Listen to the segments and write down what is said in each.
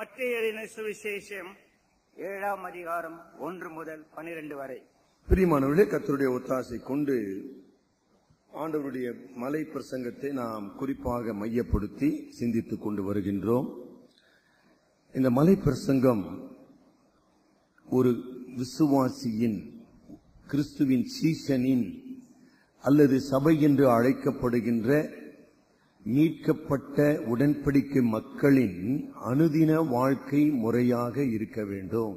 மத்திய சுவிசேஷம் ஏழாம் அதிகாரம் ஒன்று முதல் பனிரெண்டு வரை பிரியமானவர்களே கர்த்தருடைய ஒத்தாசை கொண்டு ஆண்டவருடைய மலை பிரசங்கத்தை நாம் குறிப்பாக மையப்படுத்தி சிந்தித்துக் கொண்டு வருகின்றோம் இந்த மலை பிரசங்கம் ஒரு விசுவாசியின் கிறிஸ்துவின் சீசனின் அல்லது சபை என்று அழைக்கப்படுகின்ற மீட்கப்பட்ட உடன்படிக்கை மக்களின் அனுதின வாழ்க்கை முறையாக இருக்க வேண்டும்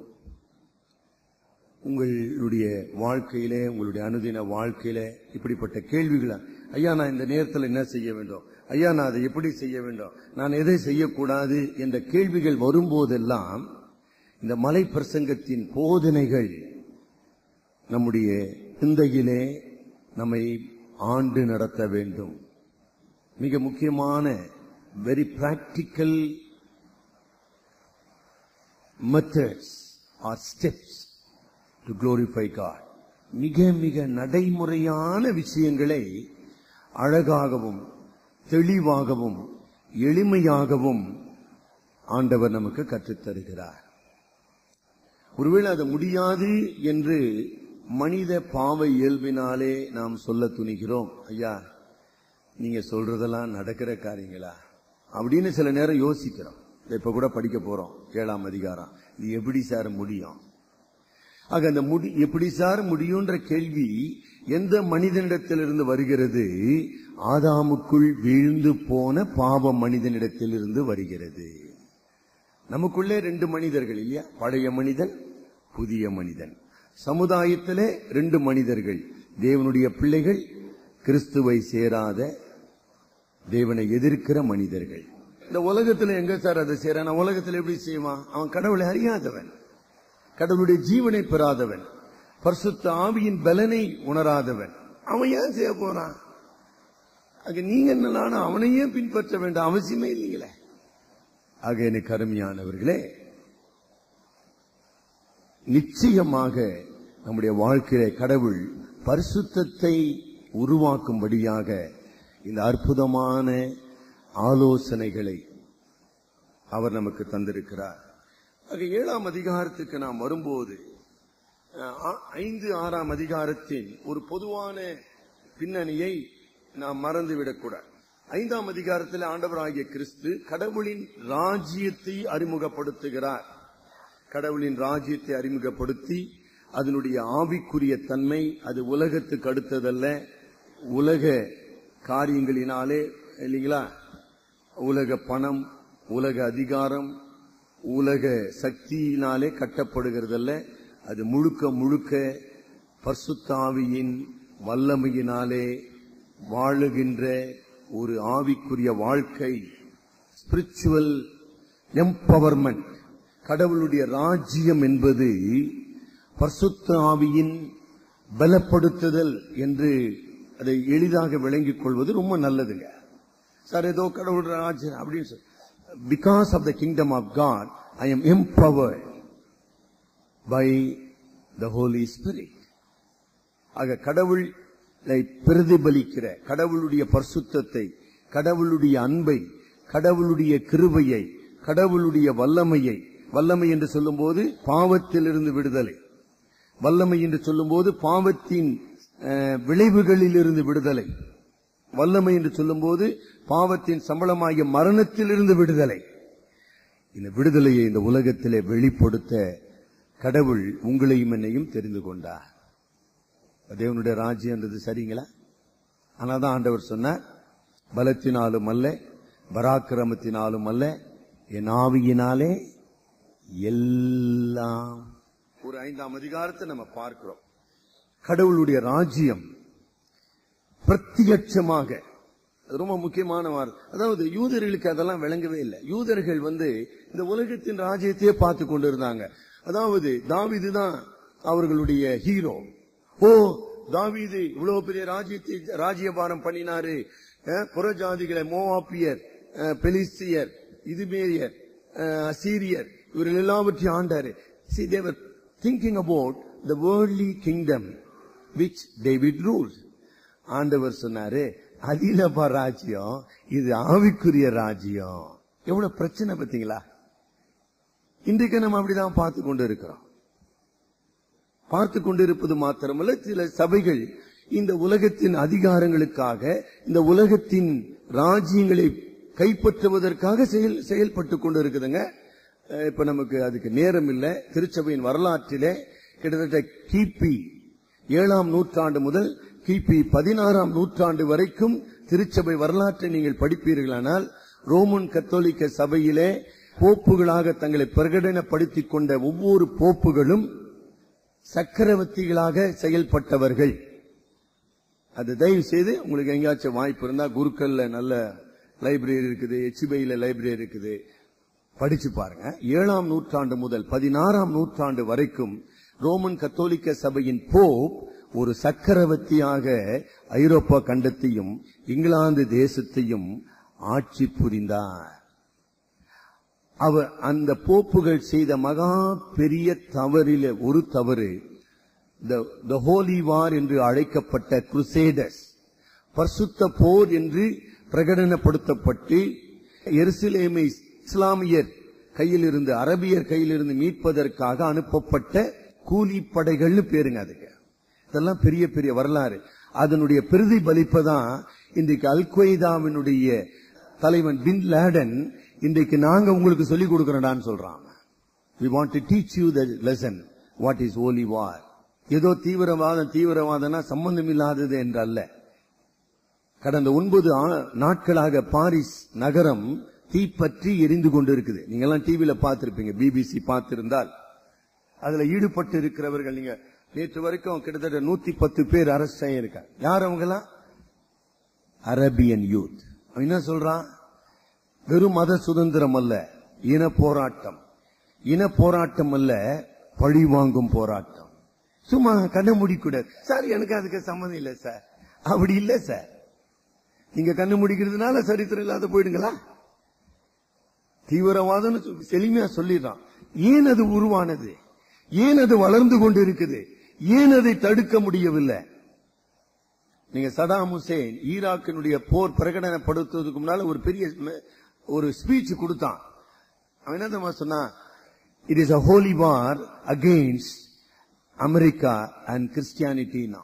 உங்களுடைய வாழ்க்கையிலே உங்களுடைய அனுதின வாழ்க்கையில இப்படிப்பட்ட கேள்விகளை ஐயா நான் இந்த நேரத்தில் என்ன செய்ய வேண்டும் ஐயா நான் அதை எப்படி செய்ய வேண்டும் நான் எதை செய்யக்கூடாது என்ற கேள்விகள் வரும்போதெல்லாம் இந்த மலை பிரசங்கத்தின் போதனைகள் நம்முடைய சிந்தையிலே நம்மை ஆண்டு நடத்த வேண்டும் மிக முக்கியமான very practical methods are steps to glorify God மிக மிக நடைமுறையான விஷயங்களை அழகாகவும் தெளிவாகவும் எளிமையாகவும் ஆண்டவர் நமக்கு கற்றுத் தருகிறார் ஒருவேளை அது முடியாது என்று மனித பாவ இயல்பினாலே நாம் சொல்ல துணிகிறோம் ஐயா நீங்க சொல்றதெல்லாம் நடக்கிற காரியங்களா அப்படின்னு சில நேரம் யோசிக்கிறோம் இதை இப்ப கூட படிக்க போறோம் ஏழாம் அதிகாரம் இது எப்படி சார் முடியும் ஆக அந்த முடி எப்படி சார் முடியும்ன்ற கேள்வி எந்த மனிதனிடத்திலிருந்து வருகிறது ஆதாமுக்குள் வீழ்ந்து போன பாவ மனிதனிடத்திலிருந்து வருகிறது நமக்குள்ளே ரெண்டு மனிதர்கள் இல்லையா பழைய மனிதன் புதிய மனிதன் சமுதாயத்திலே ரெண்டு மனிதர்கள் தேவனுடைய பிள்ளைகள் கிறிஸ்துவை சேராத தேவனை எதிர்க்கிற மனிதர்கள் இந்த உலகத்துல எங்க சார் அதை செய்யறான் உலகத்துல எப்படி செய்வான் அவன் கடவுளை அறியாதவன் கடவுளுடைய ஜீவனை பெறாதவன் பரிசுத்த ஆவியின் பலனை உணராதவன் அவன் ஏன் செய்ய போறான் ஆக நீங்க என்ன அவனையே பின்பற்ற வேண்டாம் அவசியமே இல்லைங்களே ஆக எனக்கு அருமையானவர்களே நிச்சயமாக நம்முடைய வாழ்க்கையில கடவுள் பரிசுத்தத்தை உருவாக்கும்படியாக இந்த அற்புதமான ஆலோசனைகளை அவர் நமக்கு தந்திருக்கிறார் ஆக ஏழாம் அதிகாரத்துக்கு நாம் வரும்போது அஹ், ஆ- ஐந்து ஆறாம் அதிகாரத்தின் ஒரு பொதுவான பின்னணியை நாம் மறந்துவிடக்கூடாது ஐந்தாம் அதிகாரத்தில் ஆண்டவராகிய கிறிஸ்து கடவுளின் ராஜ்யத்தை அறிமுகப்படுத்துகிறார் கடவுளின் ராஜ்யத்தை அறிமுகப்படுத்தி அதனுடைய ஆவிக்குரிய தன்மை அது உலகத்துக்கு அடுத்ததல்ல உலக காரியங்களினாலே இல்லைங்களா உலக பணம் உலக அதிகாரம் உலக சக்தியினாலே கட்டப்படுகிறதல்ல அது முழுக்க முழுக்க பர்சுத்தாவியின் வல்லமையினாலே வாழுகின்ற ஒரு ஆவிக்குரிய வாழ்க்கை ஸ்பிரிச்சுவல் எம்பவர்மெண்ட் கடவுளுடைய ராஜ்யம் என்பது பரிசுத்த ஆவியின் பலப்படுத்துதல் என்று அதை எளிதாக விளங்கிக் கொள்வது ரொம்ப நல்லதுங்க சார் ஏதோ கடவுள் ராஜ்யம் அப்படின்னு சொல்லி because of the kingdom of God I am empowered by the Holy Spirit ஆக கடவுளை பிரதிபலிக்கிற கடவுளுடைய பரிசுத்தத்தை கடவுளுடைய அன்பை கடவுளுடைய கிருபையை கடவுளுடைய வல்லமையை வல்லமை என்று சொல்லும்போது பாவத்திலிருந்து விடுதலை வல்லமை என்று சொல்லும்போது பாவத்தின் அஹ், விளைவுகளிலிருந்து விடுதலை வல்லமை என்று சொல்லும்போது பாவத்தின் சம்பளமாகிய மரணத்திலிருந்து விடுதலை இந்த விடுதலையை இந்த உலகத்திலே வெளிப்படுத்த கடவுள் உங்களையும் என்னையும் தெரிந்து கொண்டார் தேவனுடைய ராஜ்யம்ன்றது சரிங்களா ஆனாதான் ஆண்டவர் சொன்னார் பலத்தினாலும் அல்ல பராக்கிரமத்தினாலும் அல்ல என் ஆவியினாலே எல்லாம் ஒரு ஐந்தாம் அதிகாரத்தை நம்ம பார்க்கிறோம் கடவுளுடைய ராஜ்யம் பிரத்யட்சமாக அது ரொம்ப முக்கியமான வார்த்தை அதாவது யூதர்களுக்கு அதெல்லாம் விளங்கவே இல்லை யூதர்கள் வந்து இந்த உலகத்தின் ராஜ்யத்தையே பார்த்து கொண்டிருந்தாங்க அதாவது தாவீது தான் அவர்களுடைய ஹீரோ ஓ தாவீது இவ்வளவு பெரிய ராஜ்யத்தை ராஜ்யபாரம் பண்ணினாரு அஹ், புறஜாதிகளை மோவாப்பியர் அஹ், பெலிஸ்தியர் இதுமேரியர் அஹ், அசீரியர் இவர்கள் எல்லாவற்றையும் ஆண்டாரு see they were thinking about the worldly kingdom which david rules ஆண்டவர் சொன்னாரு அதிலப்பா ராஜ்யம் இது ஆவிக்குரிய ராஜ்யம் எவ்வளவு பிரச்சனை பாத்தீங்களா இன்றைக்கு நம்ம அப்படிதான் பார்த்து கொண்டு இருக்கிறோம் பார்த்து கொண்டிருப்பது மாத்திரமல்ல சில சபைகள் இந்த உலகத்தின் அதிகாரங்களுக்காக இந்த உலகத்தின் ராஜ்யங்களை கைப்பற்றுவதற்காக செயல் செயல்பட்டு கொண்டு இருக்குதுங்க அஹ் இப்ப நமக்கு அதுக்கு நேரம் இல்லை திருச்சபையின் வரலாற்றிலே கிட்டத்தட்ட கிபி ஏழாம் நூற்றாண்டு முதல் கிபி பதினாறாம் நூற்றாண்டு வரைக்கும் திருச்சபை வரலாற்றை நீங்கள் படிப்பீர்களானால் ரோமன் கத்தோலிக்க சபையிலே போப்புகளாக தங்களை பிரகடனப்படுத்திக் கொண்ட ஒவ்வொரு போப்புகளும் சக்கரவர்த்திகளாக செயல்பட்டவர்கள் அது தயவு செய்து உங்களுக்கு எங்கேயாச்சும் வாய்ப்பு இருந்தா குருக்கல்ல நல்ல லைப்ரரி இருக்குது எச்பிஐல லைப்ரரி இருக்குது படிச்சு பாருங்க ஏழாம் நூற்றாண்டு முதல் பதினாறாம் நூற்றாண்டு வரைக்கும் ரோமன் கத்தோலிக்க சபையின் போப் ஒரு சக்கரவர்த்தியாக ஐரோப்பா கண்டத்தையும் இங்கிலாந்து தேசத்தையும் ஆட்சி புரிந்தார் அவர் அந்த போப்புகள் செய்த மகா பெரிய தவறில ஒரு தவறு த ஹோலி வார் என்று அழைக்கப்பட்ட குருசேடஸ் பரிசுத்த போர் என்று பிரகடனப்படுத்தப்பட்டு எருசலேமை இஸ்லாமியர் கையிலிருந்து அரபியர் கையிலிருந்து மீட்பதற்காக அனுப்பப்பட்ட கூலிப்படைகள்னு பேருங்க அதுக்கு இதெல்லாம் பெரிய பெரிய வரலாறு அதனுடைய பிரதிபலிப்பதான் இன்றைக்கு அல் கொய்தாவினுடைய தலைவன் பின் லேடன் இன்றைக்கு நாங்க உங்களுக்கு சொல்லிக் கொடுக்கிறோம்டான்னு சொல்றான் we want to teach you the lesson what is holy war ஏதோ தீவிரவாதம் தீவிரவாதம்னா சம்பந்தம் இல்லாதது என்றல்ல கடந்த ஒன்பது ஆ- நாட்களாக பாரிஸ் நகரம் தீப்பற்றி எரிந்து கொண்டிருக்குது நீங்க எல்லாம் டிவியில பார்த்திருப்பீங்க பிபிசி பார்த்திருந்தால் அதுல ஈடுபட்டு இருக்கிறவர்கள் நீங்க நேற்று வரைக்கும் கிட்டத்தட்ட நூத்தி பத்து பேர் அரஸ்ட் ஆகியிருக்காங்க யார் அவங்க எல்லாம் அரபியன் யூத் அவன் என்ன சொல்றான் வெறும் மத சுதந்திரம் அல்ல இன போராட்டம் இன போராட்டம் அல்ல பழி வாங்கும் போராட்டம் சும்மா கண்ண மூடிக்கூடாது சார் எனக்கு அதுக்கு சம்மந்தம் இல்லை சார் அப்படி இல்லை சார் நீங்க கண்ணு முடிக்கிறதுனால சரித்திரம் இல்லாத போயிடுங்களா தீவிரவாதம் செழுமையா சொல்லிடுறான் ஏன் அது உருவானது ஏன் அது வளர்ந்து கொண்டு இருக்குது ஏன் அதை தடுக்க முடியவில்லை நீங்க சதாம் ஹுசேன் ஈராக்கினுடைய போர் பிரகடனப்படுத்துவதற்கு முன்னால ஒரு பெரிய ம- ஒரு ஸ்பீச் கொடுத்தான் அவன் என்ன தெரியுமா சொன்னா it is a holy war against America and கிறிஸ்டியானிட்டினா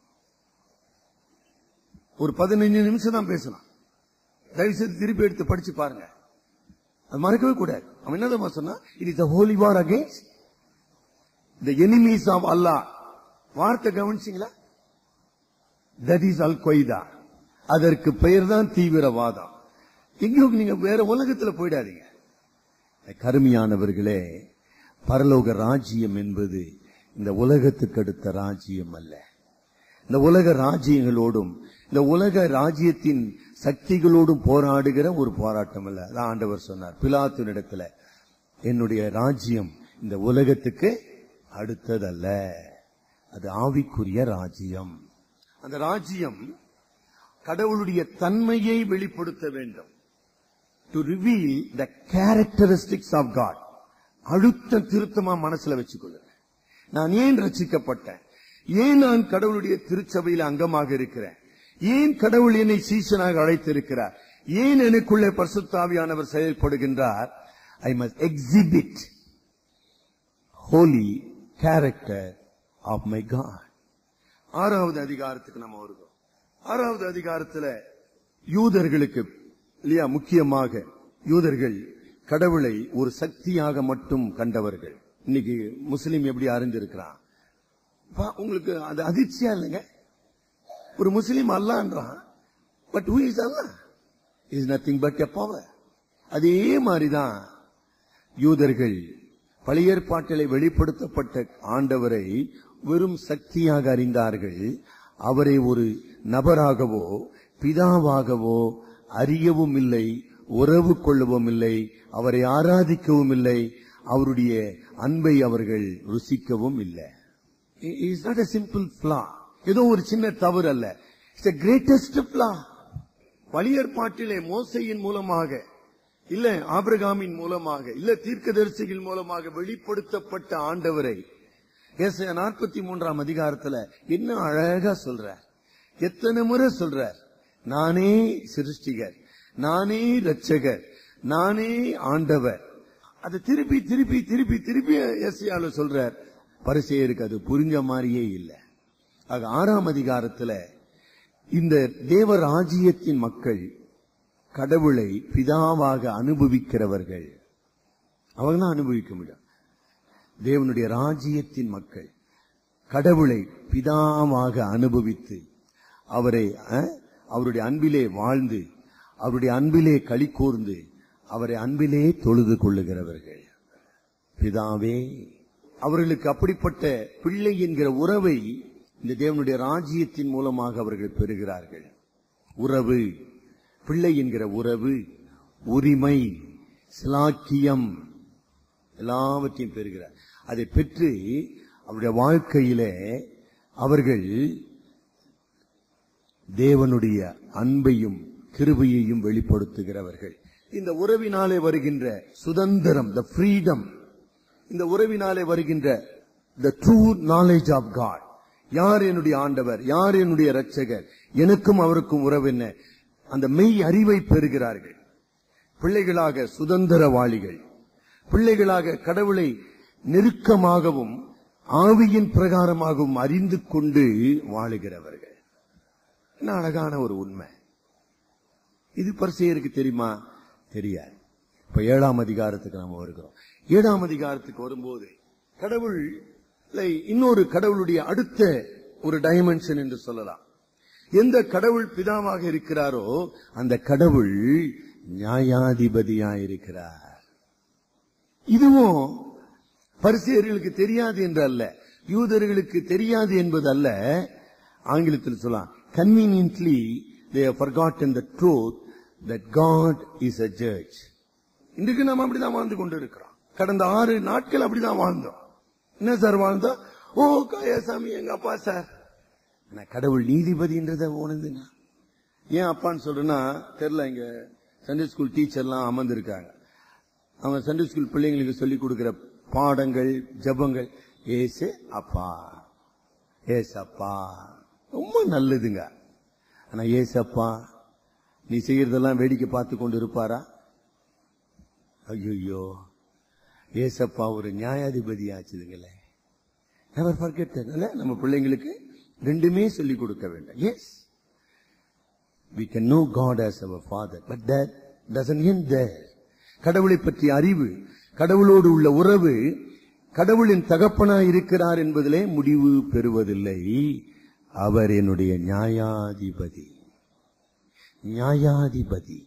ஒரு பதினஞ்சு நிமிஷம் தான் பேசலாம் தயவு செய்து திருப்பி எடுத்து படிச்சு பாருங்க அது மறக்கவே கூடாது அவன் என்ன தெரியுமா சொன்னா it is a holy war against the enemies of Allah வார்த்தை கவனிச்சிங்களா தட் இஸ் அல் கொய்தா அதற்கு பெயர் தான் தீவிரவாதம் எங்கேயும் நீங்க வேற உலகத்துல போயிடாதீங்க கருமையானவர்களே பரலோக ராஜ்யம் என்பது இந்த உலகத்துக்கு அடுத்த ராஜ்யம் அல்ல இந்த உலக ராஜ்யங்களோடும் இந்த உலக ராஜ்யத்தின் சக்திகளோடும் போராடுகிற ஒரு போராட்டம் அல்ல அதான் ஆண்டவர் சொன்னார் பிலாத்துனிடத்துல என்னுடைய ராஜ்யம் இந்த உலகத்துக்கு அடுத்ததல்ல அது ஆவிக்குரிய ராஜ்யம் அந்த ராஜ்யம் கடவுளுடைய தன்மையை வெளிப்படுத்த வேண்டும் to reveal the characteristics of God அழுத்த திருத்தமா மனசுல வச்சுக்கொள்ளுங்க நான் ஏன் ரட்சிக்கப்பட்டேன் ஏன் நான் கடவுளுடைய திருச்சபையில் அங்கமாக இருக்கிறேன் ஏன் கடவுள் என்னை சீசனாக அழைத்திருக்கிறார் ஏன் எனக்குள்ளே பரிசுத்தாவியானவர் செயல்படுகின்றார் I must exhibit holy character of my God ஆறாவது அதிகாரத்துக்கு நம்ம வருகிறோம் ஆறாவது அதிகாரத்துல யூதர்களுக்கு இல்லையா முக்கியமாக யூதர்கள் கடவுளை ஒரு சக்தியாக மட்டும் கண்டவர்கள் இன்னைக்கு முஸ்லீம் எப்படி அறிந்திருக்கிறான் பா, உங்களுக்கு அது அதிர்ச்சியா இல்லைங்க ஒரு முஸ்லீம் அல்லான்றான் but who is Allah is nothing but a power அதே மாதிரிதான் யூதர்கள் பழைய ஏற்பாட்டிலே வெளிப்படுத்தப்பட்ட ஆண்டவரை வெறும் சக்தியாக அறிந்தார்கள் அவரை ஒரு நபராகவோ பிதாவாகவோ அறியவும் இல்லை உறவு கொள்ளவும் இல்லை அவரை ஆராதிக்கவும் இல்லை அவருடைய அன்பை அவர்கள் ருசிக்கவும் இல்லை is not a simple flaw ஏதோ ஒரு சின்ன தவறு அல்ல இட்ஸ் கிரேட்டஸ்ட் ஃபிளா பழையற்பாட்டிலே மோசையின் மூலமாக இல்ல ஆபிரகாமின் மூலமாக இல்ல தீர்க்கதரிசிகள் மூலமாக வெளிப்படுத்தப்பட்ட ஆண்டவரை ஏசாயா நாற்பத்தி மூன்றாம் அதிகாரத்துல என்ன அழகா சொல்றார் எத்தனை முறை சொல்றார் நானே சிருஷ்டிகர் நானே ரட்சகர் நானே ஆண்டவர் அது திருப்பி திருப்பி திருப்பி திருப்பி எஸ்ஐயால சொல்றார் பரிசெயருக்கு அது புரிஞ்ச மாதிரியே இல்லை ஆக ஆறாம் அதிகாரத்துல இந்த தேவ ராஜ்யத்தின் மக்கள் கடவுளை பிதாவாக அனுபவிக்கிறவர்கள் அவங்க தான் அனுபவிக்க முடியும் தேவனுடைய ராஜ்யத்தின் மக்கள் கடவுளை பிதாவாக அனுபவித்து அவரை அஹ், அவருடைய அன்பிலே வாழ்ந்து அவருடைய அன்பிலே களி கூர்ந்து அவரை அன்பிலே தொழுது கொள்ளுகிறவர்கள் பிதாவே அவர்களுக்கு அப்படிப்பட்ட பிள்ளை என்கிற உறவை இந்த தேவனுடைய ராஜ்யத்தின் மூலமாக அவர்கள் பெறுகிறார்கள் உறவு பிள்ளை என்கிற உறவு உரிமை சிலாக்கியம் எல்லாவற்றையும் பெறுகிறார் அதை பெற்று அவருடைய வாழ்க்கையிலே அவர்கள் தேவனுடைய அன்பையும் கிருபையையும் வெளிப்படுத்துகிறவர்கள் இந்த உறவினாலே வருகின்ற சுதந்திரம் த ஃப்ரீடம் இந்த உறவினாலே வருகின்ற the true knowledge of God யார் என்னுடைய ஆண்டவர் யார் என்னுடைய இரட்சகர் எனக்கும் அவருக்கும் உறவு என்ன அந்த மெய் அறிவை பெறுகிறார்கள் பிள்ளைகளாக சுதந்திரவாளிகள் பிள்ளைகளாக கடவுளை நெருக்கமாகவும் ஆவியின் பிரகாரமாகவும் அறிந்து கொண்டு வாழுகிறவர்கள் என்ன அழகான ஒரு உண்மை இது பரிசெயருக்கு தெரியுமா தெரியாது இப்ப ஏழாம் அதிகாரத்துக்கு நாம வருகிறோம் ஏழாம் அதிகாரத்துக்கு வரும்போது கடவுள் இன்னொரு கடவுளுடைய அடுத்த ஒரு டைமென்ஷன் என்று சொல்லலாம் எந்த கடவுள் பிதாவாக இருக்கிறாரோ அந்த கடவுள் நியாயாதிபதியா இருக்கிறார் இதுவும் பரிசேயர்களுக்கு தெரியாது என்று அல்ல யூதர்களுக்கு தெரியாது என்பது அல்ல ஆங்கிலத்தில் சொல்லலாம் conveniently they forgotten the truth that God is a judge இன்றைக்கு நாம் அப்படிதான் வாழ்ந்து கொண்டு இருக்கிறோம் கடந்த ஆறு நாட்கள் அப்படிதான் வாழ்ந்தோம் என்ன சார் வாழ்ந்தோம் ஓ காயாசாமி எங்க அப்பா சார் ஆனா கடவுள் நீதிபதின்றத உணர்ந்துனா ஏன் அப்பான்னு சொல்றேன்னா தெரியல இங்க சண்டே ஸ்கூல் டீச்சர்லாம் அமர்ந்திருக்காங்க அவங்க சண்டே ஸ்கூல் பிள்ளைங்களுக்கு சொல்லி கொடுக்கிற பாடங்கள் ஜபங்கள் ஏசு அப்பா ஏசப்பா ரொம்ப நல்லதுங்க ஆனா ஏசப்பா நீ செய்யறதெல்லாம் வேடிக்கை பார்த்து கொண்டு இருப்பாரா ஐயோ ஏசப்பா ஒரு நியாயாதிபதி ஆச்சுதுங்களே நெவர் ஃபர்கெட் நம்ம பிள்ளைங்களுக்கு ரெண்டுமே சொல்லி கொடுக்க வேண்டும் yes we can know God as our father but that doesn't end there கடவுளை பற்றிய அறிவு கடவுளோடு உள்ள உறவு கடவுளின் தகப்பனாய் இருக்கிறார் என்பதிலே முடிவு பெறுவதில்லை அவர் என்னுடைய நியாயாதிபதி நியாயாதிபதி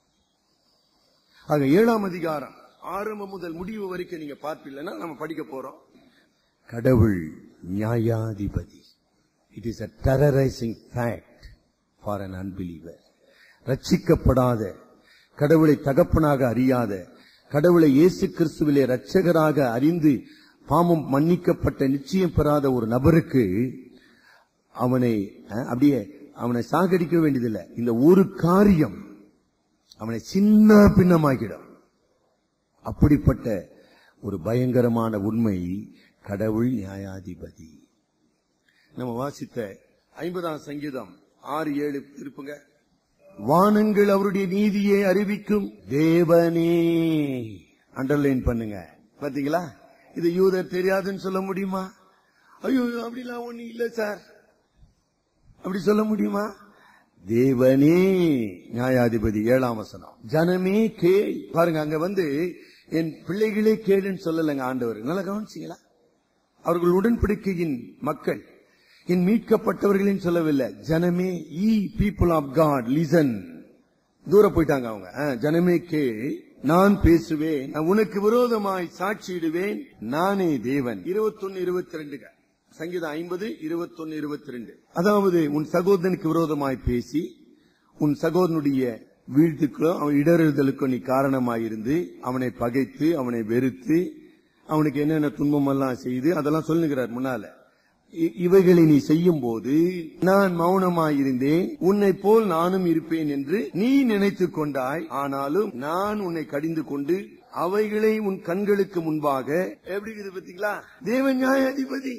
ஆக ஏழாம் அதிகாரம் ஆரம்பம் முதல் முடிவு வரைக்கும் நீங்க பார்ப்பீங்கன்னா நம்ம படிக்க போறோம் கடவுள் நியாயாதிபதி it is a terrorising fact for an unbeliever ரட்சிக்கப்படாத கடவுளை தகப்பனாக அறியாத கடவுளை இயேசு கிறிஸ்துவிலே ரட்சகராக அறிந்து பாவம் மன்னிக்கப்பட்ட நிச்சயம் பெறாத ஒரு நபருக்கு அவனை அஹ், அப்படியே அவனை சாகடிக்க வேண்டியதில்லை இந்த ஒரு காரியம் அவனை சின்ன பின்னமாக்கிடும் அப்படிப்பட்ட ஒரு பயங்கரமான உண்மை கடவுள் நியாயாதிபதி நம்ம வாசித்த ஐம்பதாம் சங்கீதம் ஆறு ஏழு திருப்புங்க வானங்கள் அவருடைய நீதியை அறிவிக்கும் தேவனே அண்டர்லைன் பண்ணுங்க பாத்தீங்களா இது யூதர் தெரியாதுன்னு சொல்ல முடியுமா ஐயோ அப்படிலாம் ஒண்ணு இல்ல சார் அப்படி சொல்ல முடியுமா தேவனே நியாயாதிபதி ஏழாம் வசனம் ஜனமே கேள் பாருங்க அங்க வந்து என் பிள்ளைகளே கேளுன்னு சொல்லலைங்க ஆண்டவர் நல்லா கவனிச்சீங்களா அவர்கள் உடன்படிக்கையின் மக்கள் என் மீட்கப்பட்டவர்களின் சொல்லவில்லை ஜனமே ye people of God listen தூர போயிட்டாங்க அவங்க ஆ, ஜனமே கே நான் பேசுவேன் நான் உனக்கு விரோதமாய் சாட்சியிடுவேன் நானே தேவன் இருபத்தொன்னு இருபத்தி ரெண்டுங்க சங்கீதம் ஐம்பது இருபத்தொன்னு இருபத்தி ரெண்டு அதாவது உன் சகோதரனுக்கு விரோதமாய் பேசி உன் சகோதரனுடைய வீழ்த்துக்கோ அவன் இடறுதலுக்கோ நீ காரணமாயிருந்து அவனை பகைத்து அவனை வெறுத்து அவனுக்கு என்னென்ன துன்பம் எல்லாம் செய்து அதெல்லாம் சொல்லுகிறார் முன்னால இ- இவைகளை நீ செய்யும் போது நான் மௌனமாயிருந்தேன் உன்னை போல் நானும் இருப்பேன் என்று நீ நினைத்துக் கொண்டாய் ஆனாலும் நான் உன்னை கடிந்து கொண்டு அவைகளை உன் கண்களுக்கு முன்பாக எப்படி இருக்குது பாத்தீங்களா தேவ நியாயாதிபதி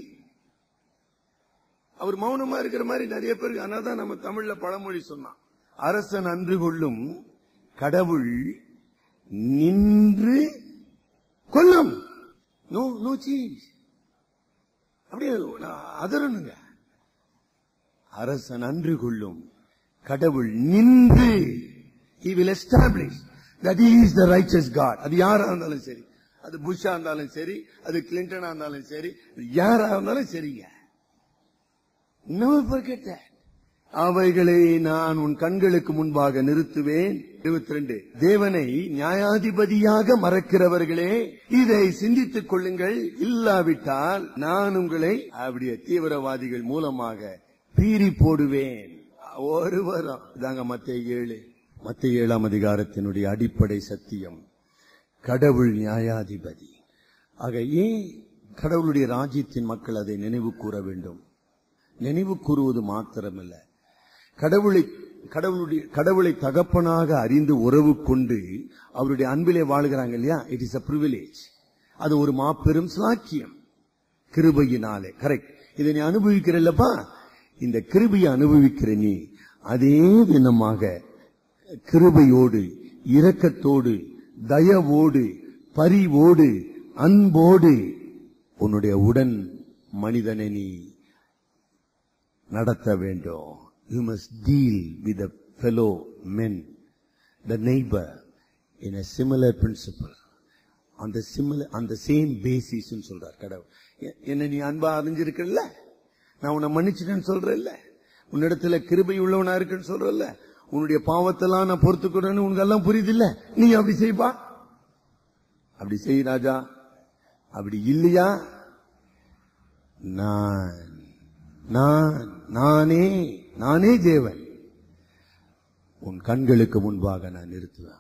அவர் மௌனமா இருக்கிற மாதிரி நிறைய பேருக்கு அதனாலதான் நம்ம தமிழ்ல பழமொழி சொன்னான் அரசன் அன்று கொள்ளும் கடவுள் நின்று கொல்லும் நோ நோ சேஞ்ச் அப்படியே அதரணுங்க அரசன் அன்று கொள்ளும் கடவுள் நின்று he will establish that he is the righteous god அது யாரா இருந்தாலும் சரி அது புஷ்ஷா இருந்தாலும் சரி அது கிளின்டனா இருந்தாலும் சரி யாரா இருந்தாலும் சரிங்க never forget that அவைகளை நான் உன் கண்களுக்கு முன்பாக நிறுத்துவேன் இருபத்தி ரெண்டு தேவனை நியாயாதிபதியாக மறக்கிறவர்களே இதை சிந்தித்துக் கொள்ளுங்கள் இல்லாவிட்டால் நான் உங்களை அப்படியே தீவிரவாதிகள் மூலமாக பீறி போடுவேன் ஒருவரும் இதாங்க மத்திய ஏழு மத்திய ஏழாம் அதிகாரத்தினுடைய அடிப்படை சத்தியம் கடவுள் நியாயாதிபதி ஆக ஏன் கடவுளுடைய ராஜ்யத்தின் மக்கள் அதை நினைவு கூற வேண்டும் நினைவு கூறுவது மாத்திரமல்ல கடவுளை கடவுளுடைய கடவுளை தகப்பனாக அறிந்து உறவு கொண்டு அவருடைய அன்பிலே வாழ்கிறாங்க இல்லையா இட் இஸ் அ பிரிவிலேஜ் அது ஒரு மாபெரும் சாக்கியம் கிருபையினாலே கரெக்ட் இதை நீ அனுபவிக்கிறல்லப்பா இந்த கிருபையை அனுபவிக்கிற நீ அதே விதமாக கிருபையோடு இரக்கத்தோடு தயவோடு பரிவோடு அன்போடு உன்னுடைய உடன் மனிதனை நீ நடத்த வேண்டும் you must deal with fellow men the neighbour in a similar principle அந்த சிமிலர் அந்த சேம் பேசிஸ் சொல்றார் கடவுள் எ- என்ன நீ அன்பா அறிஞ்சிருக்கல நான் உன்னை மன்னிச்சிட்டேன்னு சொல்றேன்ல உன்னிடத்துல கிருபை உள்ளவனா இருக்குன்னு சொல்றல்ல உன்னுடைய பாவத்தெல்லாம் நான் பொறுத்துக்கிறேன்னு உனக்கு எல்லாம் புரியுது இல்ல நீ அப்படி செய்ப்பா அப்படி செய் ராஜா அப்படி இல்லையா நான் நான் நானே நானே தேவன் உன் கண்களுக்கு முன்பாக நான் நிறுத்துவேன்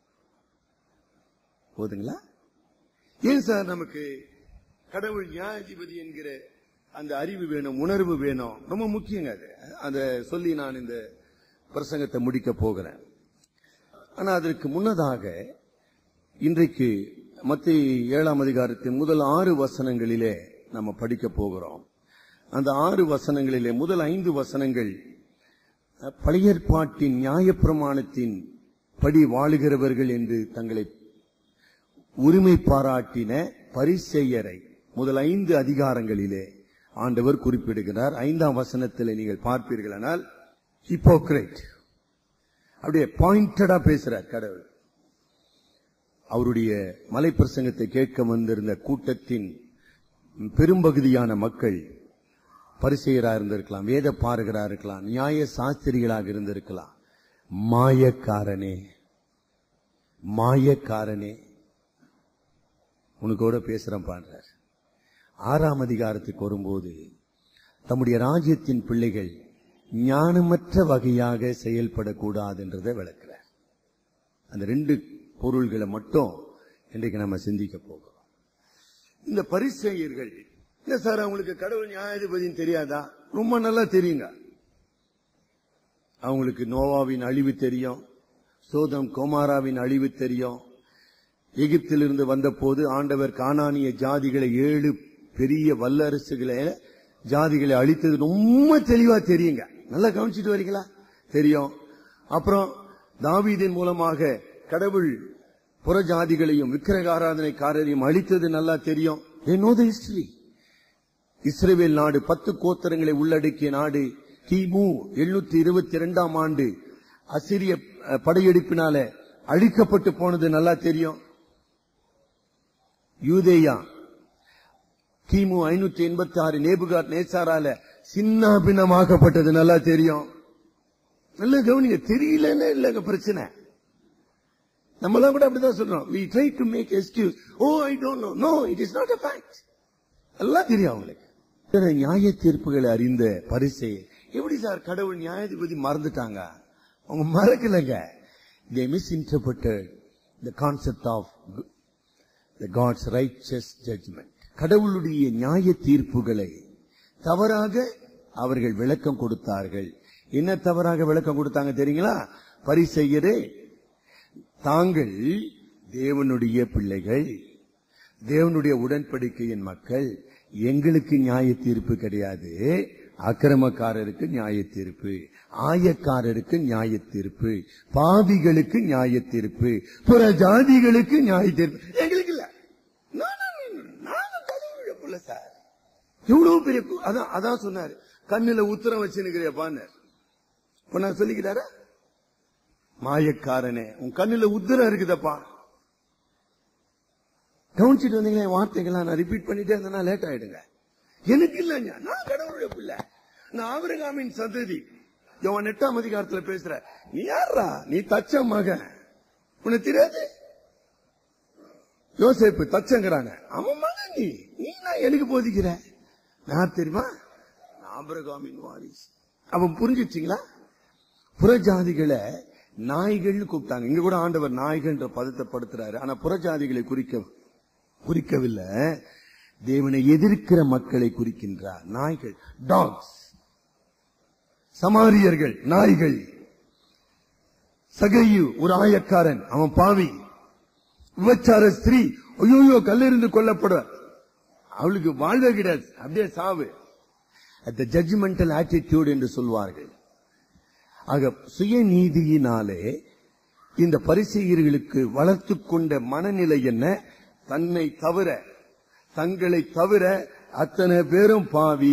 போதுங்களா ஏன் சார் நமக்கு கடவுள் நியாயாதிபதி என்கிற அந்த அறிவு வேணும் உணர்வு வேணும் ரொம்ப முக்கியங்க அது அதை சொல்லி நான் இந்த பிரசங்கத்தை முடிக்க போகிறேன் ஆனா அதற்கு முன்னதாக இன்றைக்கு மத்திய ஏழாம் அதிகாரத்தின் முதல் ஆறு வசனங்களிலே நம்ம படிக்க போகிறோம் அந்த ஆறு வசனங்களிலே முதல் ஐந்து வசனங்கள் பழைய ஏற்பாட்டின் நியாயப்பிரமாணத்தின் படி வாழுகிறவர்கள் என்று தங்களை உரிமை பாராட்டின பரிசெயரை முதல் ஐந்து அதிகாரங்களிலே ஆண்டவர் குறிப்பிடுகிறார் ஐந்தாம் வசனத்தில் நீங்கள் பார்ப்பீர்களானால் ஹிப்போக்ரேட் அப்படியே பாயிண்டடா பேசுறார் கடவுள் அவருடைய மலை பிரசங்கத்தை கேட்க வந்திருந்த கூட்டத்தின் பெரும்பகுதியான மக்கள் பரிசெயரா இருந்திருக்கலாம் வேத பாரகரா இருக்கலாம் நியாய சாஸ்திரிகளாக இருந்திருக்கலாம் மாயக்காரனே மாயக்காரனே உனக்கு கூட பேசுறேன் பாடுறார் ஆறாம் அதிகாரத்துக்கு வரும்போது தம்முடைய ராஜ்யத்தின் பிள்ளைகள் ஞானமற்ற வகையாக செயல்படக்கூடாது என்றதை விளக்குறார் அந்த ரெண்டு பொருள்களை மட்டும் இன்றைக்கு நம்ம சிந்திக்க போகிறோம் இந்த பரிசெயர்கள் இல்ல சார் அவங்களுக்கு கடவுள் நியாயாதிபதின்னு தெரியாதா ரொம்ப நல்லா தெரியுங்க அவங்களுக்கு நோவாவின் அழிவு தெரியும் சோதம் கோமாராவின் அழிவு தெரியும் எகிப்திலிருந்து வந்தபோது ஆண்டவர் கானானிய ஜாதிகளை ஏழு பெரிய வல்லரசுகளை ஜாதிகளை அழித்தது ரொம்ப தெளிவா தெரியுங்க நல்லா கவனிச்சிட்டு வரீங்களா தெரியும் அப்புறம் தாவீதின் மூலமாக கடவுள் புறஜாதிகளையும் விக்கிரக ஆராதனைக்காரரையும் அழித்தது நல்லா தெரியும் they know the history Israel நாடு பத்து கோத்திரங்களை உள்ளடக்கிய நாடு கிமு எழுநூத்தி இருபத்தி இரண்டாம் ஆண்டு அசிரிய அஹ், படையெடுப்பினால அழிக்கப்பட்டு போனது நல்லா தெரியும் யூதேயா கிமு ஐநூத்தி எண்பத்தி ஆறு நேபுகார் நேசாரால சின்னாபின்னமாக்கப்பட்டது நல்லா தெரியும் நல்ல கவனிங்க தெரியலன்னு இல்லங்க பிரச்சனை நம்மளாம் கூட அப்படிதான் சொல்றோம் we try to make excuse oh i don't know no it is not a fact எல்லாம் தெரியும் அவங்களுக்கு இத்தனை நியாய தீர்ப்புகளை அறிந்த பரிசை எப்படி சார் கடவுள் நியாயாதிபதி மறந்துட்டாங்க அவங்க மறக்கலங்க they misinterpreted the concept of the God's righteous judgment கடவுளுடைய நியாய தீர்ப்புகளை தவறாக அவர்கள் விளக்கம் கொடுத்தார்கள் என்ன தவறாக விளக்கம் கொடுத்தாங்க தெரியுங்களா பரிசெய்யரே தாங்கள் தேவனுடைய பிள்ளைகள் தேவனுடைய உடன்படிக்கையின் மக்கள் எங்களுக்கு நியாய தீர்ப்பு கிடையாது அக்கிரமக்காரருக்கு நியாய தீர்ப்பு ஆயக்காரருக்கு நியாய தீர்ப்பு பாவிகளுக்கு நியாய தீர்ப்பு புற ஜாதிகளுக்கு நியாய தீர்ப்பு எங்களுக்கு இல்ல எவ்வளவு பெரிய கு- அதான் அதான் சொன்னாரு கண்ணுல உத்தரம் வச்சுன்னுக்கிறியப்பான்னு இப்ப நான் சொல்லிக்கிறாரா மாயக்காரனே உன் கண்ணுல உத்தரம் இருக்குதப்பா கவனிச்சிட்டு வந்தீங்களா என் வார்த்தைகள்லாம் நான் ரிப்பீட் பண்ணிட்டே இருந்தேன்னா லேட் ஆயிடுங்க எனக்கு இல்லைங்க நான் கடவுளுடைய பிள்ளை நான் ஆபிரகாமின் சந்ததி இவன் எட்டாம் அதிகாரத்துல பேசுற நீ யாரா நீ தச்ச மகன் உனக்கு தெரியாது யோசேப்பு தச்சங்கிறாங்க அவன் மகன் நீ நீ நான் எனக்கு போதிக்கிற நான் தெரியுமா நான் ஆபிரகாமின் வாரிசு அவன் புரிஞ்சிச்சிங்களா புறஜாதிகளை நாய்கள்னு கூப்பிட்டாங்க இங்க கூட ஆண்டவர் நாய்கள்ன்ற பதத்தை படுத்துறாரு ஆனா புறஜாதிகளை குறிக்க குறிக்கவில்லை தேவனை எதிர்க்கிற மக்களை குறிக்கின்றார் நாய்கள் டாக்ஸ் சமாரியர்கள் நாய்கள் சகையு ஒரு ஆயக்காரன் அவன் பாவி விபச்சார ஸ்திரீ ஐயோ கல்லெறிந்து கொல்லப்பட அவளுக்கு வாழ்வே கிடையாது அப்படியே சாவு at the judgmental attitude என்று சொல்வார்கள் ஆக சுயநீதியினாலே இந்த பரிசெயர்களுக்கு வளர்த்து கொண்ட மனநிலை என்ன தன்னை தவிர தங்களை தவிர அத்தனை பேரும் பாவி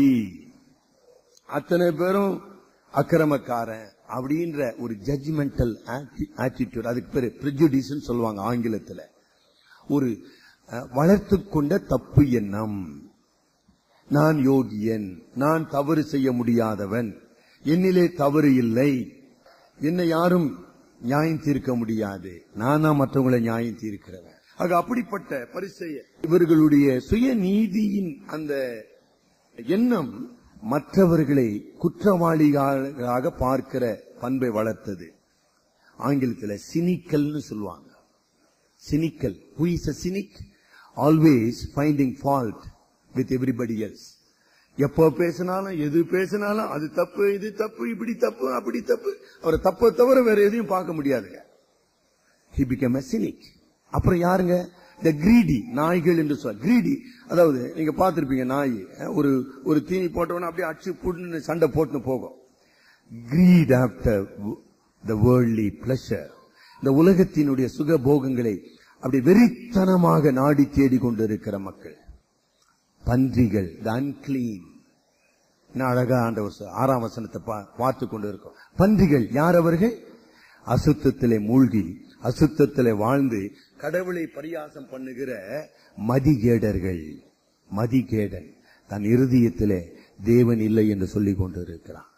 அத்தனை பேரும் அக்கிரமக்காரன் அப்படின்ற ஒரு ஜட்ஜ்மெண்டல் ஆட்டிடியூட் அதுக்கு பேரு prejudice ன்னு சொல்லுவாங்க ஆங்கிலத்துல ஒரு வளர்த்து கொண்ட தப்பு எண்ணம் நான் யோகியன் நான் தவறு செய்ய முடியாதவன் என்னிலே தவறு இல்லை என்னை யாரும் நியாயம் தீர்க்க முடியாது நான் தான் மற்றவங்களை நியாயம் தீர்க்கிறவன் ஆக அப்படிப்பட்ட பரிசெய இவர்களுடைய சுயநீதியின் அந்த எண்ணம் மற்றவர்களை குற்றவாளிகளாக பார்க்கிற பண்பை வளர்த்தது ஆங்கிலத்தில் சினிக்கல்னு சொல்லுவாங்க cynical who is a cynic always finding fault with everybody else எப்போ பேசினாலும் எது பேசினாலும் அது தப்பு இது தப்பு இப்படி தப்பு அப்படி தப்பு அவரை தப்பை தவிர வேற எதையும் பார்க்க முடியாதுங்க ஹி பிகம் a cynic அப்புறம் யாருங்க the greedy நாய்கள் என்று சொல்ல greedy அதாவது நீங்க பார்த்திருப்பீங்க நாய் அஹ், ஒரு ஒரு தீனி போட்டவன அப்படியே அடிச்சு புடுன்னு சண்டை போட்டுன்னு போகும் greed after the worldly pleasure இந்த உலகத்தினுடைய சுக போகங்களை அப்படி வெறித்தனமாக நாடி தேடி கொண்டிருக்கிற மக்கள் பன்றிகள் the unclean என்ன அழகா ஆண்டவர் சொ- ஆறாம் வசனத்தை பா- பார்த்து கொண்டு இருக்கோம் பன்றிகள் யார் அவர்கள் அசுத்தத்திலே மூழ்கி அசுத்தத்திலே வாழ்ந்து கடவுளை பரியாசம் பண்ணுகிற மதிகேடர்கள் மதிகேடன் தன் இருதயத்திலே தேவன் இல்லை என்று சொல்லிக் கொண்டிருக்கிறான்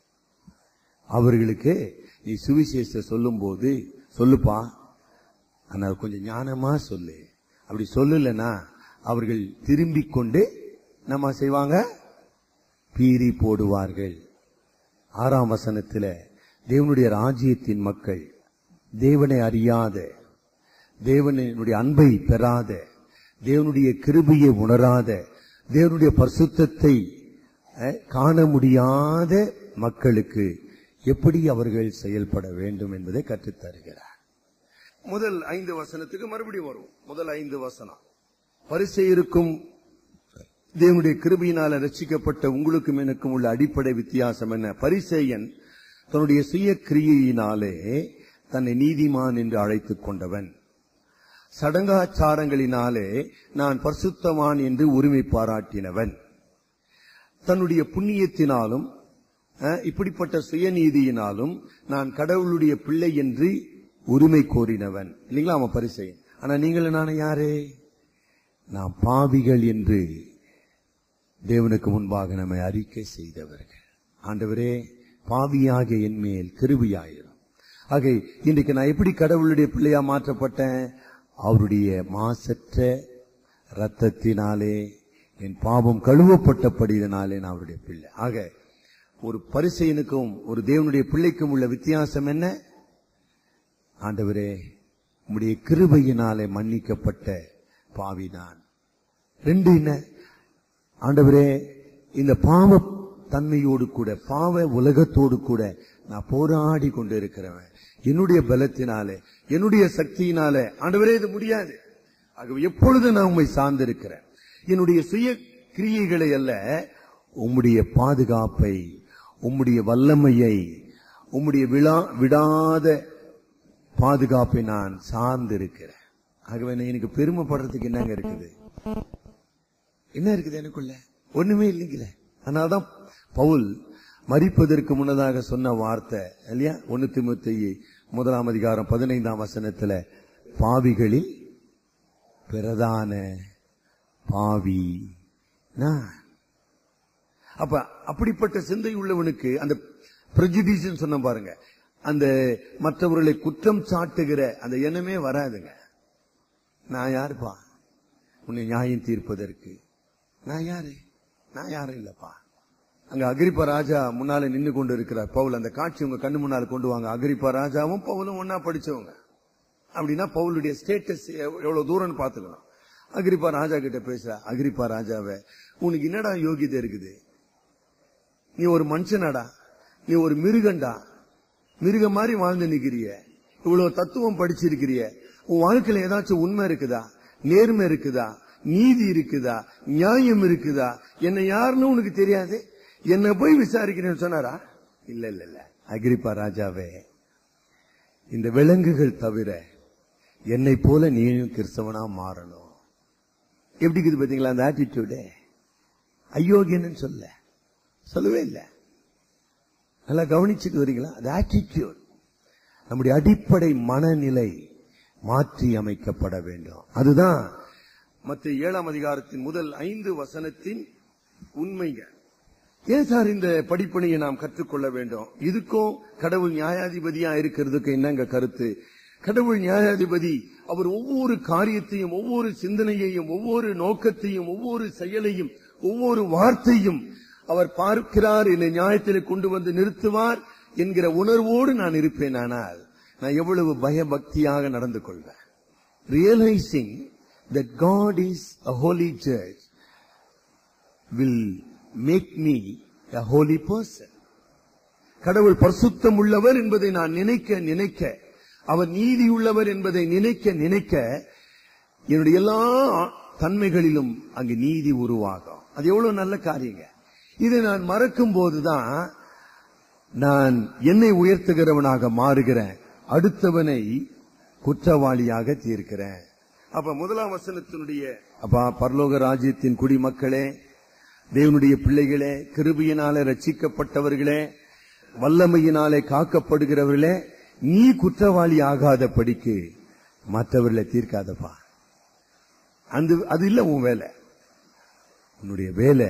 அவர்களுக்கு நீ சுவிசேஷத்தை சொல்லும்போது சொல்லுப்பா ஆனா கொஞ்சம் ஞானமா சொல்லு அப்படி சொல்லலைன்னா அவர்கள் திரும்பிக் கொண்டு நம்ம செய்வாங்க பீறி போடுவார்கள் ஆறாம் வசனத்துல தேவனுடைய ராஜ்யத்தின் மக்கள் தேவனை அறியாத தேவனுடைய அன்பை பெறாத தேவனுடைய கிருபையை உணராத தேவனுடைய பரிசுத்தத்தை அஹ், காண முடியாத மக்களுக்கு எப்படி அவர்கள் செயல்பட வேண்டும் என்பதை கற்றுத் தருகிறார் முதல் ஐந்து வசனத்துக்கு மறுபடியும் வரும் முதல் ஐந்து வசனம் பரிசெயருக்கும் தேவனுடைய கிருபையினால ரட்சிக்கப்பட்ட உங்களுக்கும் எனக்கும் உள்ள அடிப்படை வித்தியாசம் என்ன பரிசேயன் தன்னுடைய சுய கிரியையினாலே தன்னை நீதிமான் என்று அழைத்துக் கொண்டவன் சடங்காச்சாரங்களினாலே நான் பரிசுத்தவான் என்று உரிமை பாராட்டினவன் தன்னுடைய புண்ணியத்தினாலும் அஹ், இப்படிப்பட்ட சுயநீதியினாலும் நான் கடவுளுடைய பிள்ளை என்று உரிமை கோரினவன் இல்லைங்களா அவன் பரிசெயன் ஆனா நீங்கள் நான் யாரு நாம் பாவிகள் என்று தேவனுக்கு முன்பாக நம்மை அறிக்கை செய்தவர்கள் ஆண்டவரே பாவியாக என் மேல் கிருபியாயிரும் ஆக இன்றைக்கு நான் எப்படி கடவுளுடைய பிள்ளையா மாற்றப்பட்டேன் அவருடைய மாசற்ற ரத்தத்தினாலே என் பாவம் கழுவப்பட்டபடியினாலே நான் அவருடைய பிள்ளை ஆக ஒரு பரிசெயனுக்கும் ஒரு தேவனுடைய பிள்ளைக்கும் உள்ள வித்தியாசம் என்ன ஆண்டவரே உம்முடைய கிருபையினாலே மன்னிக்கப்பட்ட பாவி நான் ரெண்டு என்ன ஆண்டவரே இந்த பாவ தன்மையோடு கூட பாவ உலகத்தோடு கூட நான் போராடி கொண்டு இருக்கிறவன் என்னுடைய பலத்தினாலே என்னுடைய சக்தியினாலே ஆண்டவரே இது முடியாது ஆகவே எப்பொழுது நான் உண்மை சார்ந்திருக்கிறேன் என்னுடைய சுய கிரியைகளை அல்ல உம்முடைய பாதுகாப்பை உம்முடைய வல்லமையை உம்முடைய விழா விடாத பாதுகாப்பை நான் சார்ந்திருக்கிறேன் ஆகவே நான் எனக்கு பெருமைப்படுறதுக்கு என்னங்க இருக்குது என்ன இருக்குது எனக்குள்ள ஒண்ணுமே இல்லைங்களே அதனால்தான் பவுல் மரிப்பதற்கு முன்னதாக சொன்ன வார்த்தை இல்லையா ஒன்னு திமுத்தி முதலாம் அதிகாரம் பதினைந்தாம் வசனத்துல பாவிகளில் பிரதான பாவி நான் அப்ப அப்படிப்பட்ட சிந்தை உள்ளவனுக்கு அந்த பிரஜுடிஷன் சொன்ன பாருங்க அந்த மற்றவர்களை குற்றம் சாட்டுகிற அந்த எண்ணமே வராதுங்க நான் யாருப்பா உன்னை நியாயம் தீர்ப்பதற்கு நான் யாரு நான் யாரும் இல்லப்பா அங்க அகிரிப்பா ராஜா முன்னால நின்னு கொண்டு இருக்கிறார் பவுல் அந்த காட்சி உங்க கண்ணு முன்னால கொண்டு வாங்க அகிரிப்பா ராஜாவும் பவுலும் ஒன்னா படிச்சவங்க அப்படின்னா பவுலுடைய ஸ்டேட்டஸ் எவ்வளவு தூரம்னு பாத்துக்கணும் அகிரிப்பா ராஜா கிட்ட பேசுற அகிரிப்பா ராஜாவே உனக்கு என்னடா யோகியதை இருக்குது நீ ஒரு மனுஷனாடா நீ ஒரு மிருகண்டா மிருகம் மாதிரி வாழ்ந்து நிக்கிறிய இவ்வளவு தத்துவம் படிச்சிருக்கிறிய உன் வாழ்க்கையில ஏதாச்சும் உண்மை இருக்குதா நேர்மை இருக்குதா நீதி இருக்குதா நியாயம் இருக்குதா என்ன யாருன்னு உனக்கு தெரியாது என்ன போய் விசாரிக்கிறேன்னு சொன்னாரா இல்ல இல்ல இல்ல அகிரிப்பா ராஜாவே இந்த விலங்குகள் தவிர என்னை போல நீயும் கிறிஸ்தவனா மாறணும் எப்படி இருக்குது பாத்தீங்களா அந்த ஆட்டிடியூடு அயோக்கியன்னு சொல்ல சொல்லவே இல்லை நல்லா கவனிச்சுட்டு வரீங்களா அது ஆட்டிடியூட் நம்முடைய அடிப்படை மனநிலை மாற்றி அமைக்கப்பட வேண்டும் அதுதான் மற்ற ஏழாம் அதிகாரத்தின் முதல் ஐந்து வசனத்தின் உண்மைங்க ஏன் சார் இந்த படிப்பணியை நாம் கற்றுக்கொள்ள வேண்டும் இதுக்கும் கடவுள் நியாயாதிபதியா இருக்கிறதுக்கு என்னங்க கருத்து கடவுள் நியாயாதிபதி அவர் ஒவ்வொரு காரியத்தையும் ஒவ்வொரு சிந்தனையையும் ஒவ்வொரு நோக்கத்தையும் ஒவ்வொரு செயலையும் ஒவ்வொரு வார்த்தையும் அவர் பார்க்கிறார் என்னை நியாயத்தில் கொண்டு வந்து நிறுத்துவார் என்கிற உணர்வோடு நான் இருப்பேன் ஆனால் நான் எவ்வளவு பயபக்தியாக நடந்து கொள்வேன் realising that God is a holy judge will make me a holy person கடவுள் பரிசுத்தம் உள்ளவர் என்பதை நான் நினைக்க நினைக்க அவர் நீதி உள்ளவர் என்பதை நினைக்க நினைக்க என்னுடைய எல்லா தன்மைகளிலும் அங்கு நீதி உருவாகும் அது எவ்வளவு நல்ல காரியங்க இதை நான் மறக்கும் போதுதான் நான் என்னை உயர்த்துகிறவனாக மாறுகிறேன் அடுத்தவனை குற்றவாளியாக தீர்க்கிறேன் அப்ப முதலாம் வசனத்தினுடைய அப்பா பரலோக ராஜ்யத்தின் குடிமக்களே தேவனுடைய பிள்ளைகளே கிருபியினாலே ரட்சிக்கப்பட்டவர்களே வல்லமையினாலே காக்கப்படுகிறவர்களே நீ குற்றவாளி ஆகாத படிக்கு மற்றவர்களை தீர்க்காதப்பா அந்த அது இல்ல உன் வேலை உன்னுடைய வேலை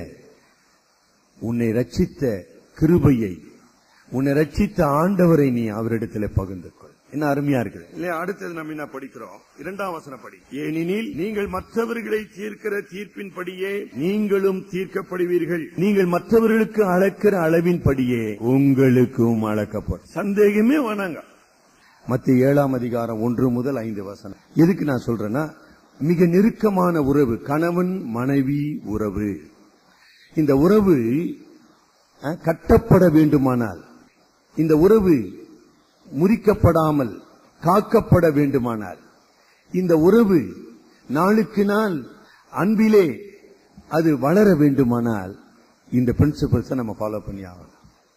உன்னை ரட்சித்த கிருபையை உன்னை ரட்சித்த ஆண்டவரை நீ அவரிடத்தில் பகிர்ந்து கொள் என்ன அருமையா இருக்குது இல்லையா அடுத்தது நம்ம என்ன படிக்கிறோம் இரண்டாம் வசன படி ஏனெனில் நீங்கள் மற்றவர்களை தீர்க்கிற தீர்ப்பின்படியே நீங்களும் தீர்க்கப்படுவீர்கள் நீங்கள் மற்றவர்களுக்கு அளக்கிற அளவின்படியே உங்களுக்கும் அளக்கப்படும் சந்தேகமே வேணாங்க மத்திய ஏழாம் அதிகாரம் ஒன்று முதல் ஐந்து வசனம் எதுக்கு நான் சொல்றேன்னா மிக நெருக்கமான உறவு கணவன் மனைவி உறவு இந்த உறவு அஹ், கட்டப்பட வேண்டுமானால் இந்த உறவு முறிக்கப்படாமல் காக்கப்பட வேண்டுமானால் இந்த உறவு நாளுக்கு நாள் அன்பிலே அது வளர வேண்டுமானால் இந்த பிரின்சிபல்ஸை நம்ம ஃபாலோ பண்ணி ஆகணும்